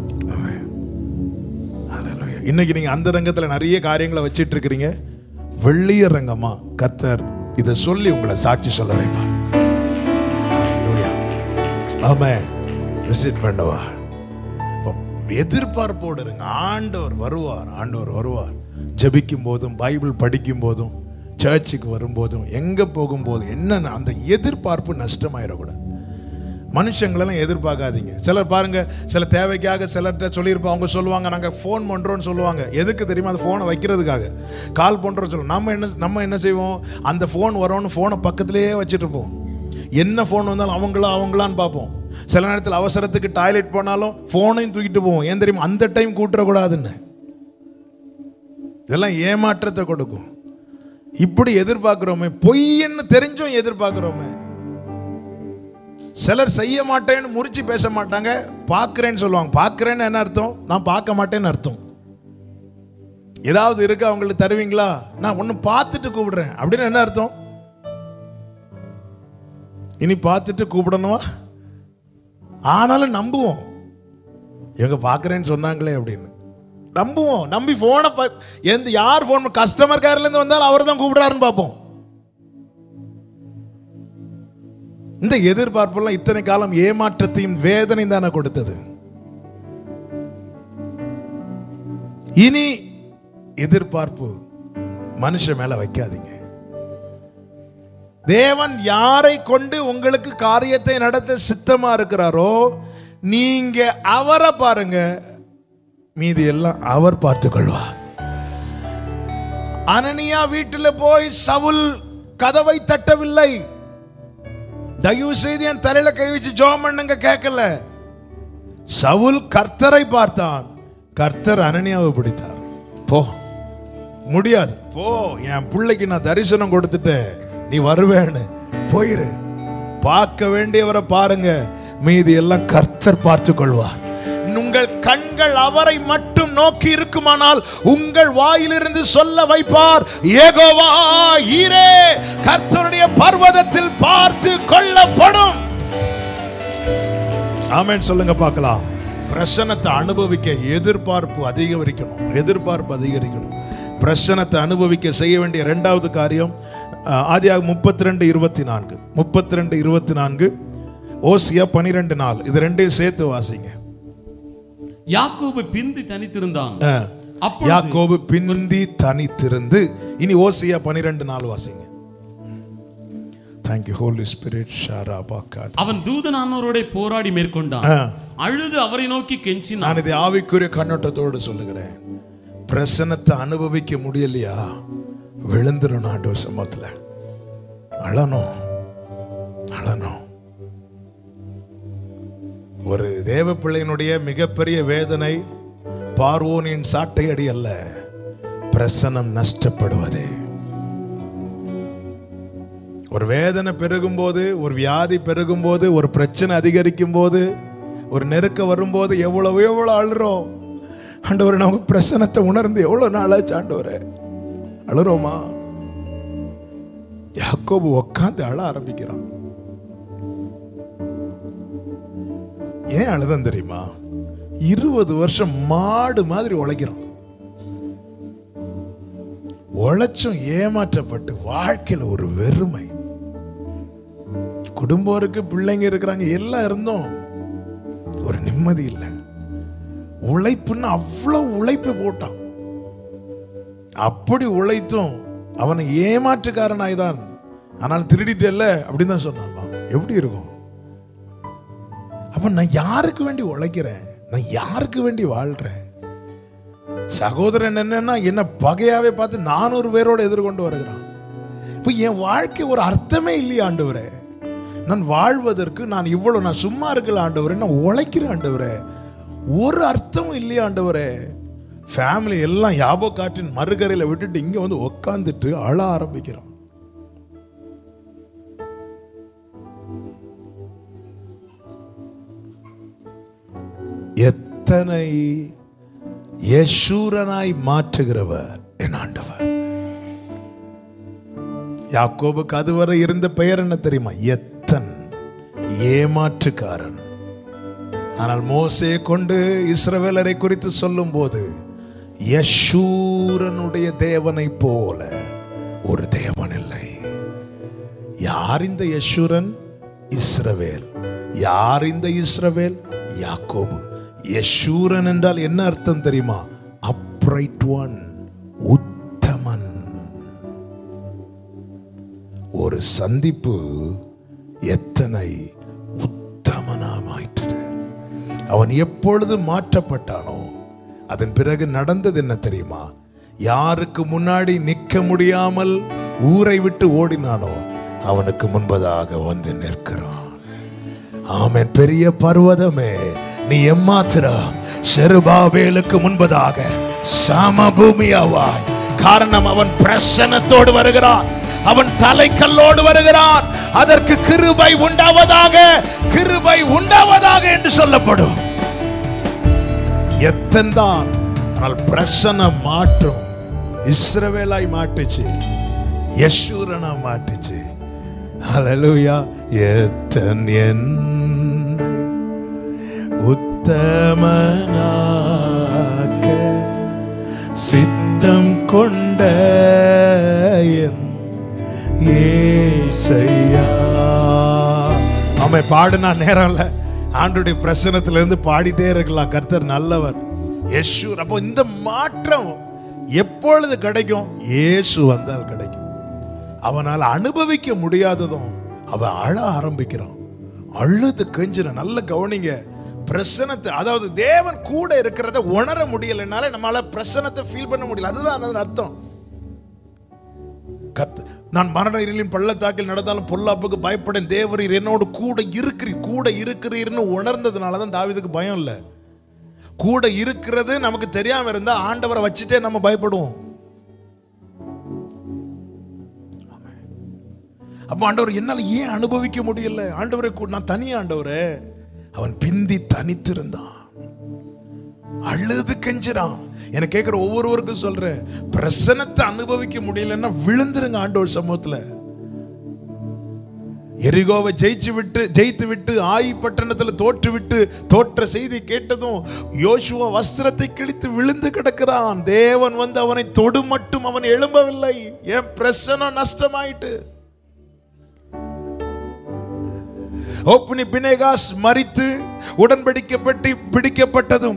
இன்னைக்கு நீங்க அந்த ரங்கத்துல நிறைய காரியங்களை வச்சிட்டு இருக்கிறீங்க வெள்ளிய ரங்கமா கத்தர் இதை சொல்லி உங்களை சாட்சி சொல்ல வைப்பார் Hallelujah. ஆமென் விசிட் பண்ணவா எதிர்பார்ப்போடு இருங்க ஆண்டவர் வருவார் ஆண்டவர் வருவார் ஜெபிக்கும் போதும் பைபிள் படிக்கும் போதும் சர்ச்சுக்கு வரும்போதும் எங்க போகும்போதும் என்ன அந்த எதிர்பார்ப்பு நஷ்டமாயிடக்கூடாது மனுஷங்களெல்லாம் எதிர்பார்க்காதீங்க சிலர் பாருங்க சில தேவைக்காக சிலர்கிட்ட சொல்லியிருப்போம் அவங்க சொல்லுவாங்க நாங்கள் ஃபோன் பண்ணுறோன்னு சொல்லுவாங்க எதுக்கு தெரியுமா அந்த ஃபோனை வைக்கிறதுக்காக கால் பண்ணுறோன்னு சொல்லுவோம் நம்ம என்ன நம்ம என்ன செய்வோம் அந்த ஃபோன் வரோன்னு ஃபோனை பக்கத்துலேயே வச்சுட்டு இருப்போம் என்ன ஃபோன் வந்தாலும் அவங்களா அவங்களான்னு பார்ப்போம் சில நேரத்தில் அவசரத்துக்கு டாய்லெட் போனாலும் ஃபோனையும் தூக்கிட்டு போவோம் ஏன் தெரியுமா அந்த டைம் கூட்டுறக்கூடாதுன்னு இதெல்லாம் ஏமாற்றத்தை கொடுக்கும் இப்படி எதிர்பார்க்கிறோமே பொய்ன்னு தெரிஞ்சும் எதிர்பார்க்கிறோமே சிலர் செய்ய மாட்டேன்னு முறிச்சு பேச மாட்டாங்க பார்க்கிறேன்னு சொல்லுவாங்க பார்க்கிறேன்னு என்ன அர்த்தம் நான் பார்க்க மாட்டேன்னு அர்த்தம் ஏதாவது இருக்கு அவங்களுக்கு தருவீங்களா நான் ஒன்று பார்த்துட்டு கூப்பிடுறேன் அப்படின்னு என்ன அர்த்தம் இனி பார்த்துட்டு கூப்பிடணுமா ஆனாலும் நம்புவோம் இவங்க பார்க்குறேன்னு சொன்னாங்களே அப்படின்னு நம்புவோம் நம்பி ஃபோனை எந்த யார் ஃபோன் கஸ்டமர் கேர்லேருந்து வந்தாலும் அவர் தான் கூப்பிடுறாருன்னு பார்ப்போம் இந்த எதிர்பார்ப்பெல்லாம் இத்தனை காலம் ஏமாற்றத்தையும் வேதனை தானே கொடுத்தது இனி எதிர்பார்ப்பு மனுஷன் மேல வைக்காதீங்க தேவன் யாரை கொண்டு உங்களுக்கு காரியத்தை நடத்த சித்தமா இருக்கிறாரோ நீங்க அவரை பாருங்க மீதி எல்லாம் அவர் பார்த்துக் கொள்வார் அனனியா வீட்டில் போய் சவுல் கதவை தட்டவில்லை தயவு செய்து என் தலையில கை வச்சு ஜோம் பண்ணுங்க கேட்கல சவுல் கர்த்தரை பார்த்தான் கர்த்தர் அனனியாவை பிடித்தார் போ முடியாது போ என் பிள்ளைக்கு நான் தரிசனம் கொடுத்துட்டேன் நீ வருவேன்னு போயிரு பார்க்க வேண்டியவரை பாருங்க மீதி எல்லாம் கர்த்தர் பார்த்துக் கொள்வார் உங்கள் கண்கள் அவரை மட்டும் நோக்கி இருக்குமானால் உங்கள் வாயிலிருந்து சொல்ல வைப்பார் ஏகோவா ஈரே கர்த்தருடைய பர்வதத்தில் பார்த்து கொள்ளப்படும் ஆமென் சொல்லுங்க பார்க்கலாம் பிரசனத்தை அனுபவிக்க எதிர்பார்ப்பு அதிகரிக்கணும் எதிர்பார்ப்பு அதிகரிக்கணும் பிரசனத்தை அனுபவிக்க செய்ய வேண்டிய இரண்டாவது காரியம் அஹ், ஆதியாக முப்பத்தி ரெண்டு இருபத்தி நான்கு முப்பத்தி ரெண்டு இருபத்தி நான்கு ஓசியா பனிரெண்டு நாள் இது ரெண்டையும் சேர்த்து வாசிங்க யாக்கோபு பிந்தி தனித்திருந்தான் அஹ், அப்பொழுது யாக்கோபு பிந்தி தனித்திருந்து இனி ஓசியா பனிரெண்டு நாள் வாசிங்க தேங்க்யூ ஹோலி ஸ்பிரிட் ஷாரா பாக்காத் அவன் தூதனானோரோட போராடி மேற்கொண்டான் ஆ. அழுது அவரை நோக்கி கெஞ்சினான் நான் இதை ஆவிக்குரிய கண்ணோட்டத்தோடு சொல்லுகிறேன் பிரசனத்தை அனுபவிக்க முடியலையா விழுந்துடணும் ஆண்டவர் சமத்துல அழணும் அழணும் ஒரு தேவ பிள்ளையினுடைய மிகப்பெரிய வேதனை பார்வோனின் சாட்டையடி அல்ல பிரசனம் நஷ்டப்படுவதே ஒரு வேதனை பெருகும் போது ஒரு வியாதி பெருகும் போது ஒரு பிரச்சனை அதிகரிக்கும் போது ஒரு நெருக்க வரும்போது எவ்வளவு எவ்வளவு அழுறோம் ஆண்டவரே நமக்கு பிரசனத்தை உணர்ந்து எவ்வளவு நாளாச்சு ஆண்டவரே அழுறோமா யாக்கோபு உட்காந்து அழ ஆரம்பிக்கிறான் ஏன் அழுதான் தெரியுமா இருபது வருஷம் மாடு மாதிரி உழைக்கிறான் உழைச்சும் ஏமாற்றப்பட்டு வாழ்க்கையில் ஒரு வெறுமை குடும்பம் இருக்கு பிள்ளைங்க இருக்கிறாங்க எல்லாம் இருந்தோம் ஒரு நிம்மதி இல்லை உழைப்புன்னு அவ்வளவு உழைப்பு போட்டான் அப்படி உழைத்தும் அவனை ஏமாற்றுக்காரனாய்தான் ஆனால் திருடிட்டல்ல அப்படின்னு தான் சொன்னான் எப்படி இருக்கும் அப்ப நான் யாருக்கு வேண்டி உழைக்கிறேன் நான் யாருக்கு வேண்டி வாழ்றேன் சகோதரன் என்னன்னா என்ன பகையாவே பார்த்து நானூறு பேரோட எதிர்கொண்டு வருகிறான் இப்போ என் வாழ்க்கை ஒரு அர்த்தமே இல்லையா ஆண்டவரே நான் வாழ்வதற்கு நான் இவ்வளவு நான் சும்மா இருக்கல ஆண்டவரே நான் உழைக்கிறேன் ஆண்டவரே ஒரு அர்த்தமும் இல்லையா ஆண்டவரே ஃபேமிலி எல்லாம் யாபோ காற்றின் மறுகரையில் விட்டுட்டு இங்க வந்து உக்காந்துட்டு அழ ஆரம்பிக்கிறான் எத்தனை யசூரனாய் மாற்றுகிறவர் என் ஆண்டவர் யாக்கோபுக்கு அதுவரை இருந்த பெயர் என்ன தெரியுமா எத்தன் ஏமாற்றுக்காரன் ஆனால் மோசே கொண்டு இஸ்ரவேலரை குறித்து சொல்லும்போது யஷூரனுடைய தேவனை போல ஒரு தேவன் இல்லை யார் இந்த யஷூரன் இஸ்ரவேல் யார் இந்த இஸ்ரவேல் யாக்கோபு யஷூரன் என்றால் என்ன அர்த்தம் தெரியுமா அப்ரைட் ஒன் உத்தமன் ஒரு சந்திப்பு எத்தனை உத்தமனாமாயிற்று அவன் எப்பொழுது மாற்றப்பட்டானோ அதன் பிறகு நடந்தது என்ன தெரியுமா யாருக்கு முன்னாடி நிற்க முடியாமல் ஊரை விட்டு ஓடினானோ அவனுக்கு முன்பதாக வந்து நிற்கிறான் ஆமென் பெரிய பர்வதமே நீ எம்மாத்திரம் செருபாபேலுக்கு முன்பதாக சமபூமியாவாய் காரணம் அவன் பிரசன்னத்தோடு வருகிறான் அவன் தலைக்கல்லோடு வருகிறான் அதற்கு கிருபை உண்டாவதாக கிருபை உண்டாவதாக என்று சொல்லப்படும் எத்தன்தான் ஆனால் பிரசன்ன மாற்றம் இஸ்ரவேலாய் மாட்டுச்சு யசூரனா மாட்டுச்சு ஹalleluya எத்தன் என்னை உத்தமனாக்க சித்தம் கொண்ட என் ஏசையா அவன் பாடுனா நேரம் இல்ல ஆண்டுடைய பிரசனத்துல இருந்து பாடிட்டே இருக்கலாம் கர்த்தர் நல்லவர் யேசு அப்போ இந்த மாற்றம் எப்பொழுது கிடைக்கும் இயேசு வந்தால் கிடைக்கும் அவனால் அனுபவிக்க முடியாததும் அவன் அழ ஆரம்பிக்கிறான் அழுது கெஞ்சின நல்ல கவனிங்க பிரசனத்தை அதாவது தேவன் கூட இருக்கிறத உணர முடியலைனால நம்மளால பிரசனத்தை ஃபீல் பண்ண முடியல அதுதான் அதன் அர்த்தம் கர்த்த நான் மரண இருளின் பள்ளத்தாக்கில் நடந்தாலும் பொல்லாப்புக்கு பயப்படேன் தேவரீர் என்னோடு கூட இருக்கிறீர் கூட இருக்கிறீர்னு உணர்ந்ததுனால தான் தாவீதுக்கு பயம் இல்லை கூட இருக்கிறது நமக்கு தெரியாம இருந்தா ஆண்டவரை வச்சுட்டே நம்ம பயப்படுவோம் அப்ப ஆண்டவர் என்னால ஏன் அனுபவிக்க முடியல ஆண்டவரை கூட நான் தனி ஆண்டவரே அவன் பிந்தி தனித்திருந்தான் அழுது கெஞ்சுறான் எனக்கு கேட்கிற ஒவ்வொருவருக்கும் சொல்றேன் பிரசனத்தை அனுபவிக்க முடியலன்னா விழுந்துருங்க ஆண்டவர் சமூகத்துல எரிகோவை ஜெயிச்சு விட்டு ஜெயித்து விட்டு ஆயி பட்டணத்துல தோற்று விட்டு தோற்ற செய்தி கேட்டதும் யோசுவா வஸ்திரத்தை கிழித்து விழுந்து கிடக்கிறான் தேவன் வந்து அவனை தொடு மட்டும் அவன் எழும்பவில்லை என் பிரசனம் நஷ்டமாயிட்டு ஓப்னி பினேகாஸ் மரித்து உடன்படிக்கப்பட்டு பிடிக்கப்பட்டதும்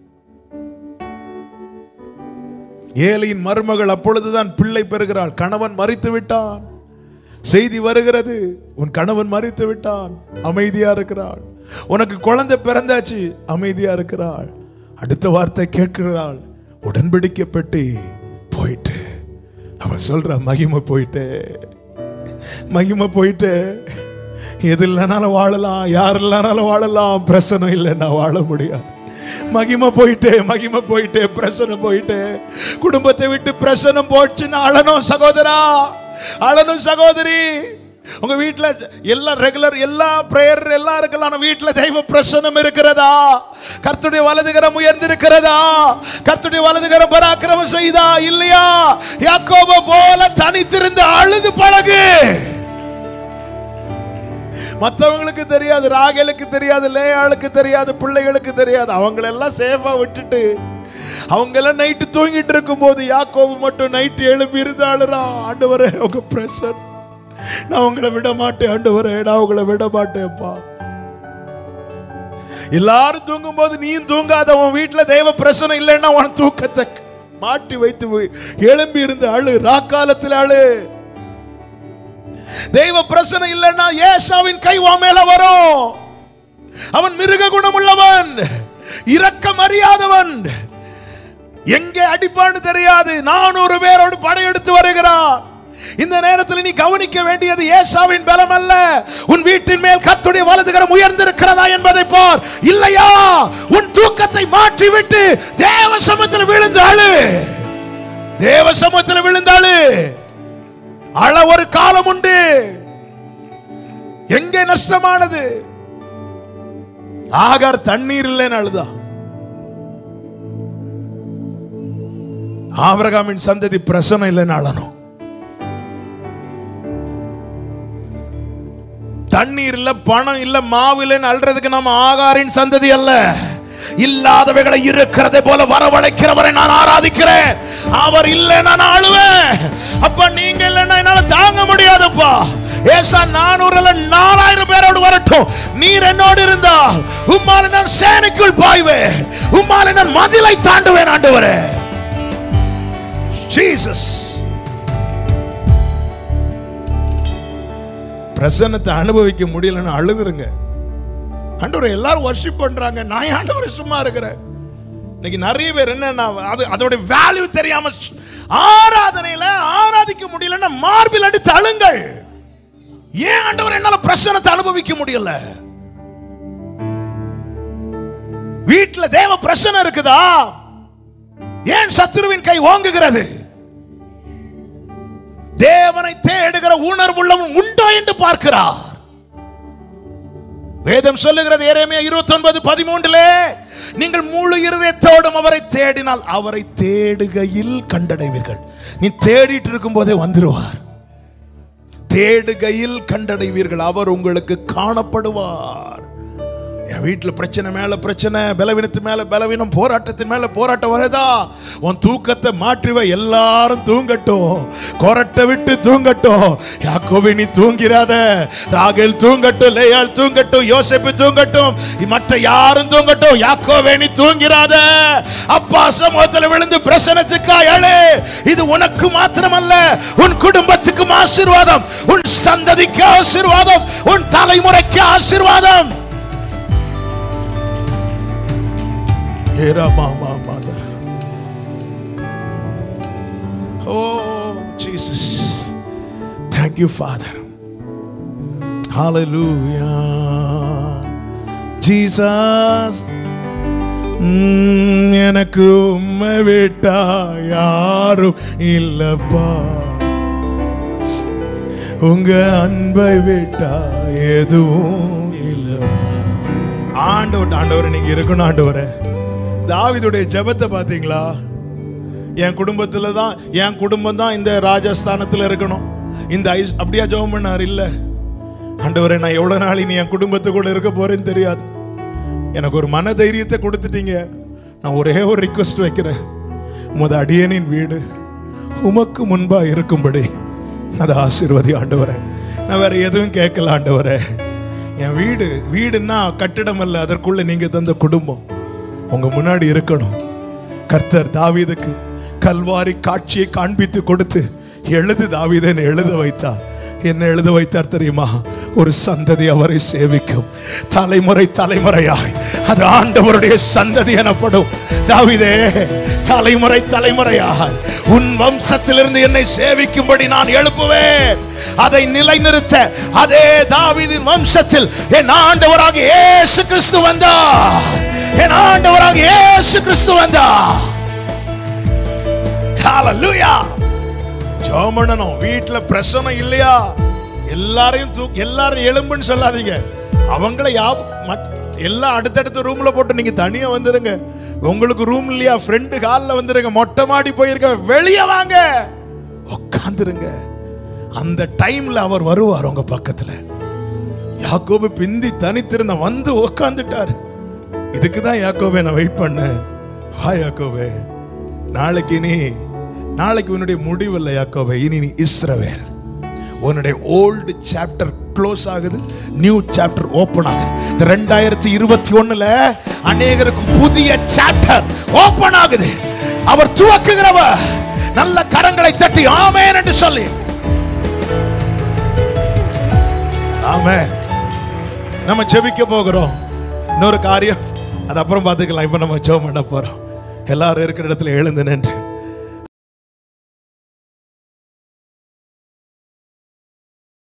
ஏலியின் மருமகள் அப்பொழுதுதான் பிள்ளை பெறுகிறாள் கணவன் மறித்து விட்டான் செய்தி வருகிறது உன் கணவன் மறித்து விட்டான் அமைதியா இருக்கிறாள் உனக்கு குழந்தை பிறந்தாச்சு அமைதியா இருக்கிறாள் அடுத்த வார்த்தை கேட்கிறாள் உடன்படிக்கப்பட்டு போயிட்டு அவன் சொல்ற மகிமை போயிட்டு மகிமை போயிட்டு எது இல்லைனாலும் வாழலாம் யார் இல்லைனாலும் வாழலாம் பிரசனம் இல்லைன்னா வாழ முடியாது மகிமை போயிட்டு மகிமை போயிட்டு பிரசனம் போயிட்டு குடும்பத்தை விட்டு பிரசனம் போச்சுன்னு அழணும் சகோதரா அழணும் சகோதரி உங்க வீட்ல எல்லாம் ரெகுலர் எல்லா பிரேயர் எல்லாம் இருக்கலாம் ஆனா வீட்ல தெய்வ பிரசனம் இருக்கிறதா கர்த்துடைய வலதுகரம் உயர்ந்திருக்கிறதா கர்த்துடைய வலதுகரம் பராக்கிரமம் செய்தா இல்லையா யாக்கோப போல தனித்திருந்து அழுது பழகு மற்றவங்களுக்கு தெரியாது ராகேலுக்கு தெரியாது லேயாளுக்கு தெரியாது பிள்ளைகளுக்கு தெரியாது அவங்களெல்லாம் சேஃபா விட்டுட்டு அவங்க எல்லாம் நைட்டு தூங்கிட்டு இருக்கும்போது யாக்கோபு மட்டும் நைட்டு எழுப்பி இருந்து அழுறான் ஆண்டவரே உங்க பிரசன் நான் உங்களை விட மாட்டேன் ஆண்டவரே நான் உங்களை விட மாட்டேன்ப்பா எல்லாரும் தூங்கும் போது நீயும் தூங்காத உன் வீட்டுல தெய்வ பிரசனம் இல்லைன்னா உன் தூக்கத்தை மாட்டி வைத்து போய் எழும்பி இருந்து அழு ராக்காலத்தில் அழு தெய்வ பிரசனை இல்லைன்னா ஏசாவின் கை உன் மேல வரும் அவன் மிருக குணம் உள்ளவன் இரக்கம் அறியாதவன் எங்கே அடிப்பான்னு தெரியாது நானூறு பேரோடு படையெடுத்து வருகிறான் இந்த நேரத்தில் நீ கவனிக்க வேண்டியது ஏசாவின் பலம் அல்ல உன் வீட்டின் மேல் கத்துடைய வலதுகரம் உயர்ந்திருக்கிறதா என்பதை பார் இல்லையா உன் தூக்கத்தை மாற்றி விட்டு தேவ சமத்தில் விழுந்து அழு தேவ சமத்தில் விழுந்து அழு அழ ஒரு காலம் உண்டு எங்கே நஷ்டமானது ஆகார் தண்ணீர் இல்லைன்னு அழுதா ஆபிரகாமின் சந்ததி பிரசனம் இல்லைன்னு அழணும் தண்ணீர் இல்ல பணம் இல்ல மாவு இல்லைன்னு அல்றதுக்கு நம்ம ஆகாரின் சந்ததி அல்ல இல்லாதவைகளை இருக்கிறதை போல வரவழைக்கிறவரை நான் ஆராதிக்கிறேன் அவர் இல்லை நான் ஆளுவேன் அப்ப நீங்க இல்லைன்னா என்னால தாங்க முடியாதுப்பா ஏசா நானூறு அல்ல நாலாயிரம் பேரோடு வரட்டும் நீர் என்னோடு இருந்தா உம்மால நான் சேனைக்குள் பாய்வேன் உம்மால நான் மதிலை தாண்டுவேன் ஆண்டவரே ஜீசஸ் பிரசன்னத்தை அனுபவிக்க முடியலன்னு அழுதுருங்க ஆண்டவரை எல்லாரும் வர்ஷிப் பண்றாங்க நான் ஏன் ஆண்டவரை சும்மா இருக்கிறேன் இன்னைக்கு நிறைய பேர் என்ன அது அதோட வேல்யூ தெரியாம சு- ஆராதனையில ஆராதிக்க முடியலன்னா மார்பில் அடித்து அழுங்கள் ஏன் ஆண்டவர் என்னால பிரசன்னத்தை அனுபவிக்க முடியல வீட்டுல தேவ பிரசனம் இருக்குதா ஏன் சத்துருவின் கை ஓங்குகிறது தேவனை தேடுகிற உணர்வுள்ளவன் உண்டோ என்று பார்க்கிறார் வேதம் சொல்லுகிறது எரேமியா 29 பதிமூன்றிலே நீங்கள் முழு இருதயத்தோடும் அவரை தேடினால் அவரை தேடுகையில் கண்டடைவீர்கள் நீ தேடிட்டு இருக்கும் போதே வந்துருவார் தேடுகையில் கண்டடைவீர்கள் அவர் உங்களுக்கு காணப்படுவார் என் வீட்டுல பிரச்சனை மேல பிரச்சனை பலவீனத்து மேல பலவீனம் போராட்டத்தின் மேல போராட்டம் வருதா உன் தூக்கத்தை மாற்றிவ எல்லாரும் தூங்கட்டும் கொரட்டை விட்டு தூங்கட்டும் யாக்கோபி நீ தூங்கிறாத ராகேல் தூங்கட்டும் லேயால் தூங்கட்டும் யோசேப்பு தூங்கட்டும் மற்ற யாரும் தூங்கட்டும் யாக்கோவே நீ தூங்கிறாத அப்பா சமூகத்தில் விழுந்து பிரசனத்துக்கா ஏழு இது உனக்கு மாத்திரமல்ல உன் குடும்பத்துக்கும் ஆசீர்வாதம் உன் சந்ததிக்கு ஆசீர்வாதம் உன் தலைமுறைக்கு ஆசீர்வாதம் Era mama mother. Oh, Jesus. Thank you, Father. Hallelujah. Jesus. ம், எனக்கு உண்மை விட்டா யாரும் இல்லப்பா உங்க அன்பை விட்டா எதுவும் இல்லை ஆண்டவர் ஆண்டவர் நீங்க இருக்கணும் ஆண்டவரே தாவிதுடைய ஜெபத்தை பாத்தீங்களா என் குடும்பத்துல தான் என் குடும்பம் தான் இந்த ராஜஸ்தானத்துல இருக்கணும் இந்த ஐஸ் அப்படியா ஜெபம் பண்ணார் இல்ல ஆண்டவரே நான் எவ்வளவு நாள் இனி என் குடும்பத்து கூட இருக்க போறேன்னு தெரியாது எனக்கு ஒரு மன தைரியத்தை கொடுத்துட்டீங்க நான் ஒரே ஒரு ரிக்வெஸ்ட் வைக்கிறேன் உமது அடியனின் வீடு உமக்கு முன்பா இருக்கும்படி அதை ஆசீர்வதி ஆண்டவரே நான் வேற எதுவும் கேட்கல ஆண்டவரே என் வீடு வீடுன்னா கட்டிடம் அல்ல அதற்குள்ள நீங்க தந்த குடும்பம் உங்க முன்னாடி இருக்கணும் கர்த்தர் தாவீதுக்கு கல்வாரி காட்சியை காண்பித்து கொடுத்து எழுது தாவீதன் எழுத வைத்தார் என்ன எழுத வைத்தார் தெரியுமா ஒரு சந்ததி அவரை சேவிக்கும் தலைமுறை தலைமுறையாய் அது ஆண்டவருடைய சந்ததி எனப்படும் தாவீதே தலைமுறை தலைமுறையாய் உன் வம்சத்திலிருந்து என்னை சேவிக்கும்படி நான் எழுப்புவேன் அதை நிலைநிறுத்த அதே தாவீதின் வம்சத்தில் என் ஆண்டவராக இயேசு கிறிஸ்து வந்தார் என் ஆண்டவராக இயேசு கிறிஸ்து வந்தார் Hallelujah. ஜெபம் பண்ணணும் வீட்டுல பிரசனம் இல்லையா எல்லாரையும் தூ எல்லாரும் எலும்புன்னு சொல்லாதீங்க அவங்கள யா- மட்- எல்லாம் அடுத்தடுத்த ரூம்ல போட்டு நீங்க தனியா வந்துருங்க உங்களுக்கு ரூம் இல்லையா ஃப்ரெண்டு ஹால்ல வந்துருங்க மொட்டை மாடி போயிருக்க வெளியே வாங்க உட்காந்துருங்க அந்த டைம்ல அவர் வருவார் உங்க பக்கத்துல யாக்கோபு பிந்தி தனித்திருந்த வந்து உட்காந்துட்டார் இதுக்கு தான் யாக்கோபே நான் வெயிட் பண்ணேன் வா யாக்கோபே நாளைக்கு நீ நாளைக்கு உன்னுடைய முடிவு இல்லை யாக்கோபே இனி நீ இஸ்ரவேல் உன்னுடைய ஓல்டு சாப்டர் க்ளோஸ் ஆகுது நியூ சாப்டர் ஓபன் ஆகுது இந்த ரெண்டாயிரத்தி இருபத்தி ஒண்ணுல அநேகருக்கு புதிய சாப்டர் ஓபன் ஆகுது அவர் துவக்குகிறவர் நல்ல கரங்களை தட்டி ஆமென் என்று சொல்லி ஆமென் நம்ம ஜெபிக்க போகிறோம் இன்னொரு காரியம் அது அப்புறம் பார்த்துக்கலாம் இப்போ நம்ம ஜெபம் பண்ண போறோம் எல்லாரும் இருக்கிற இடத்துல எழுந்து நின்று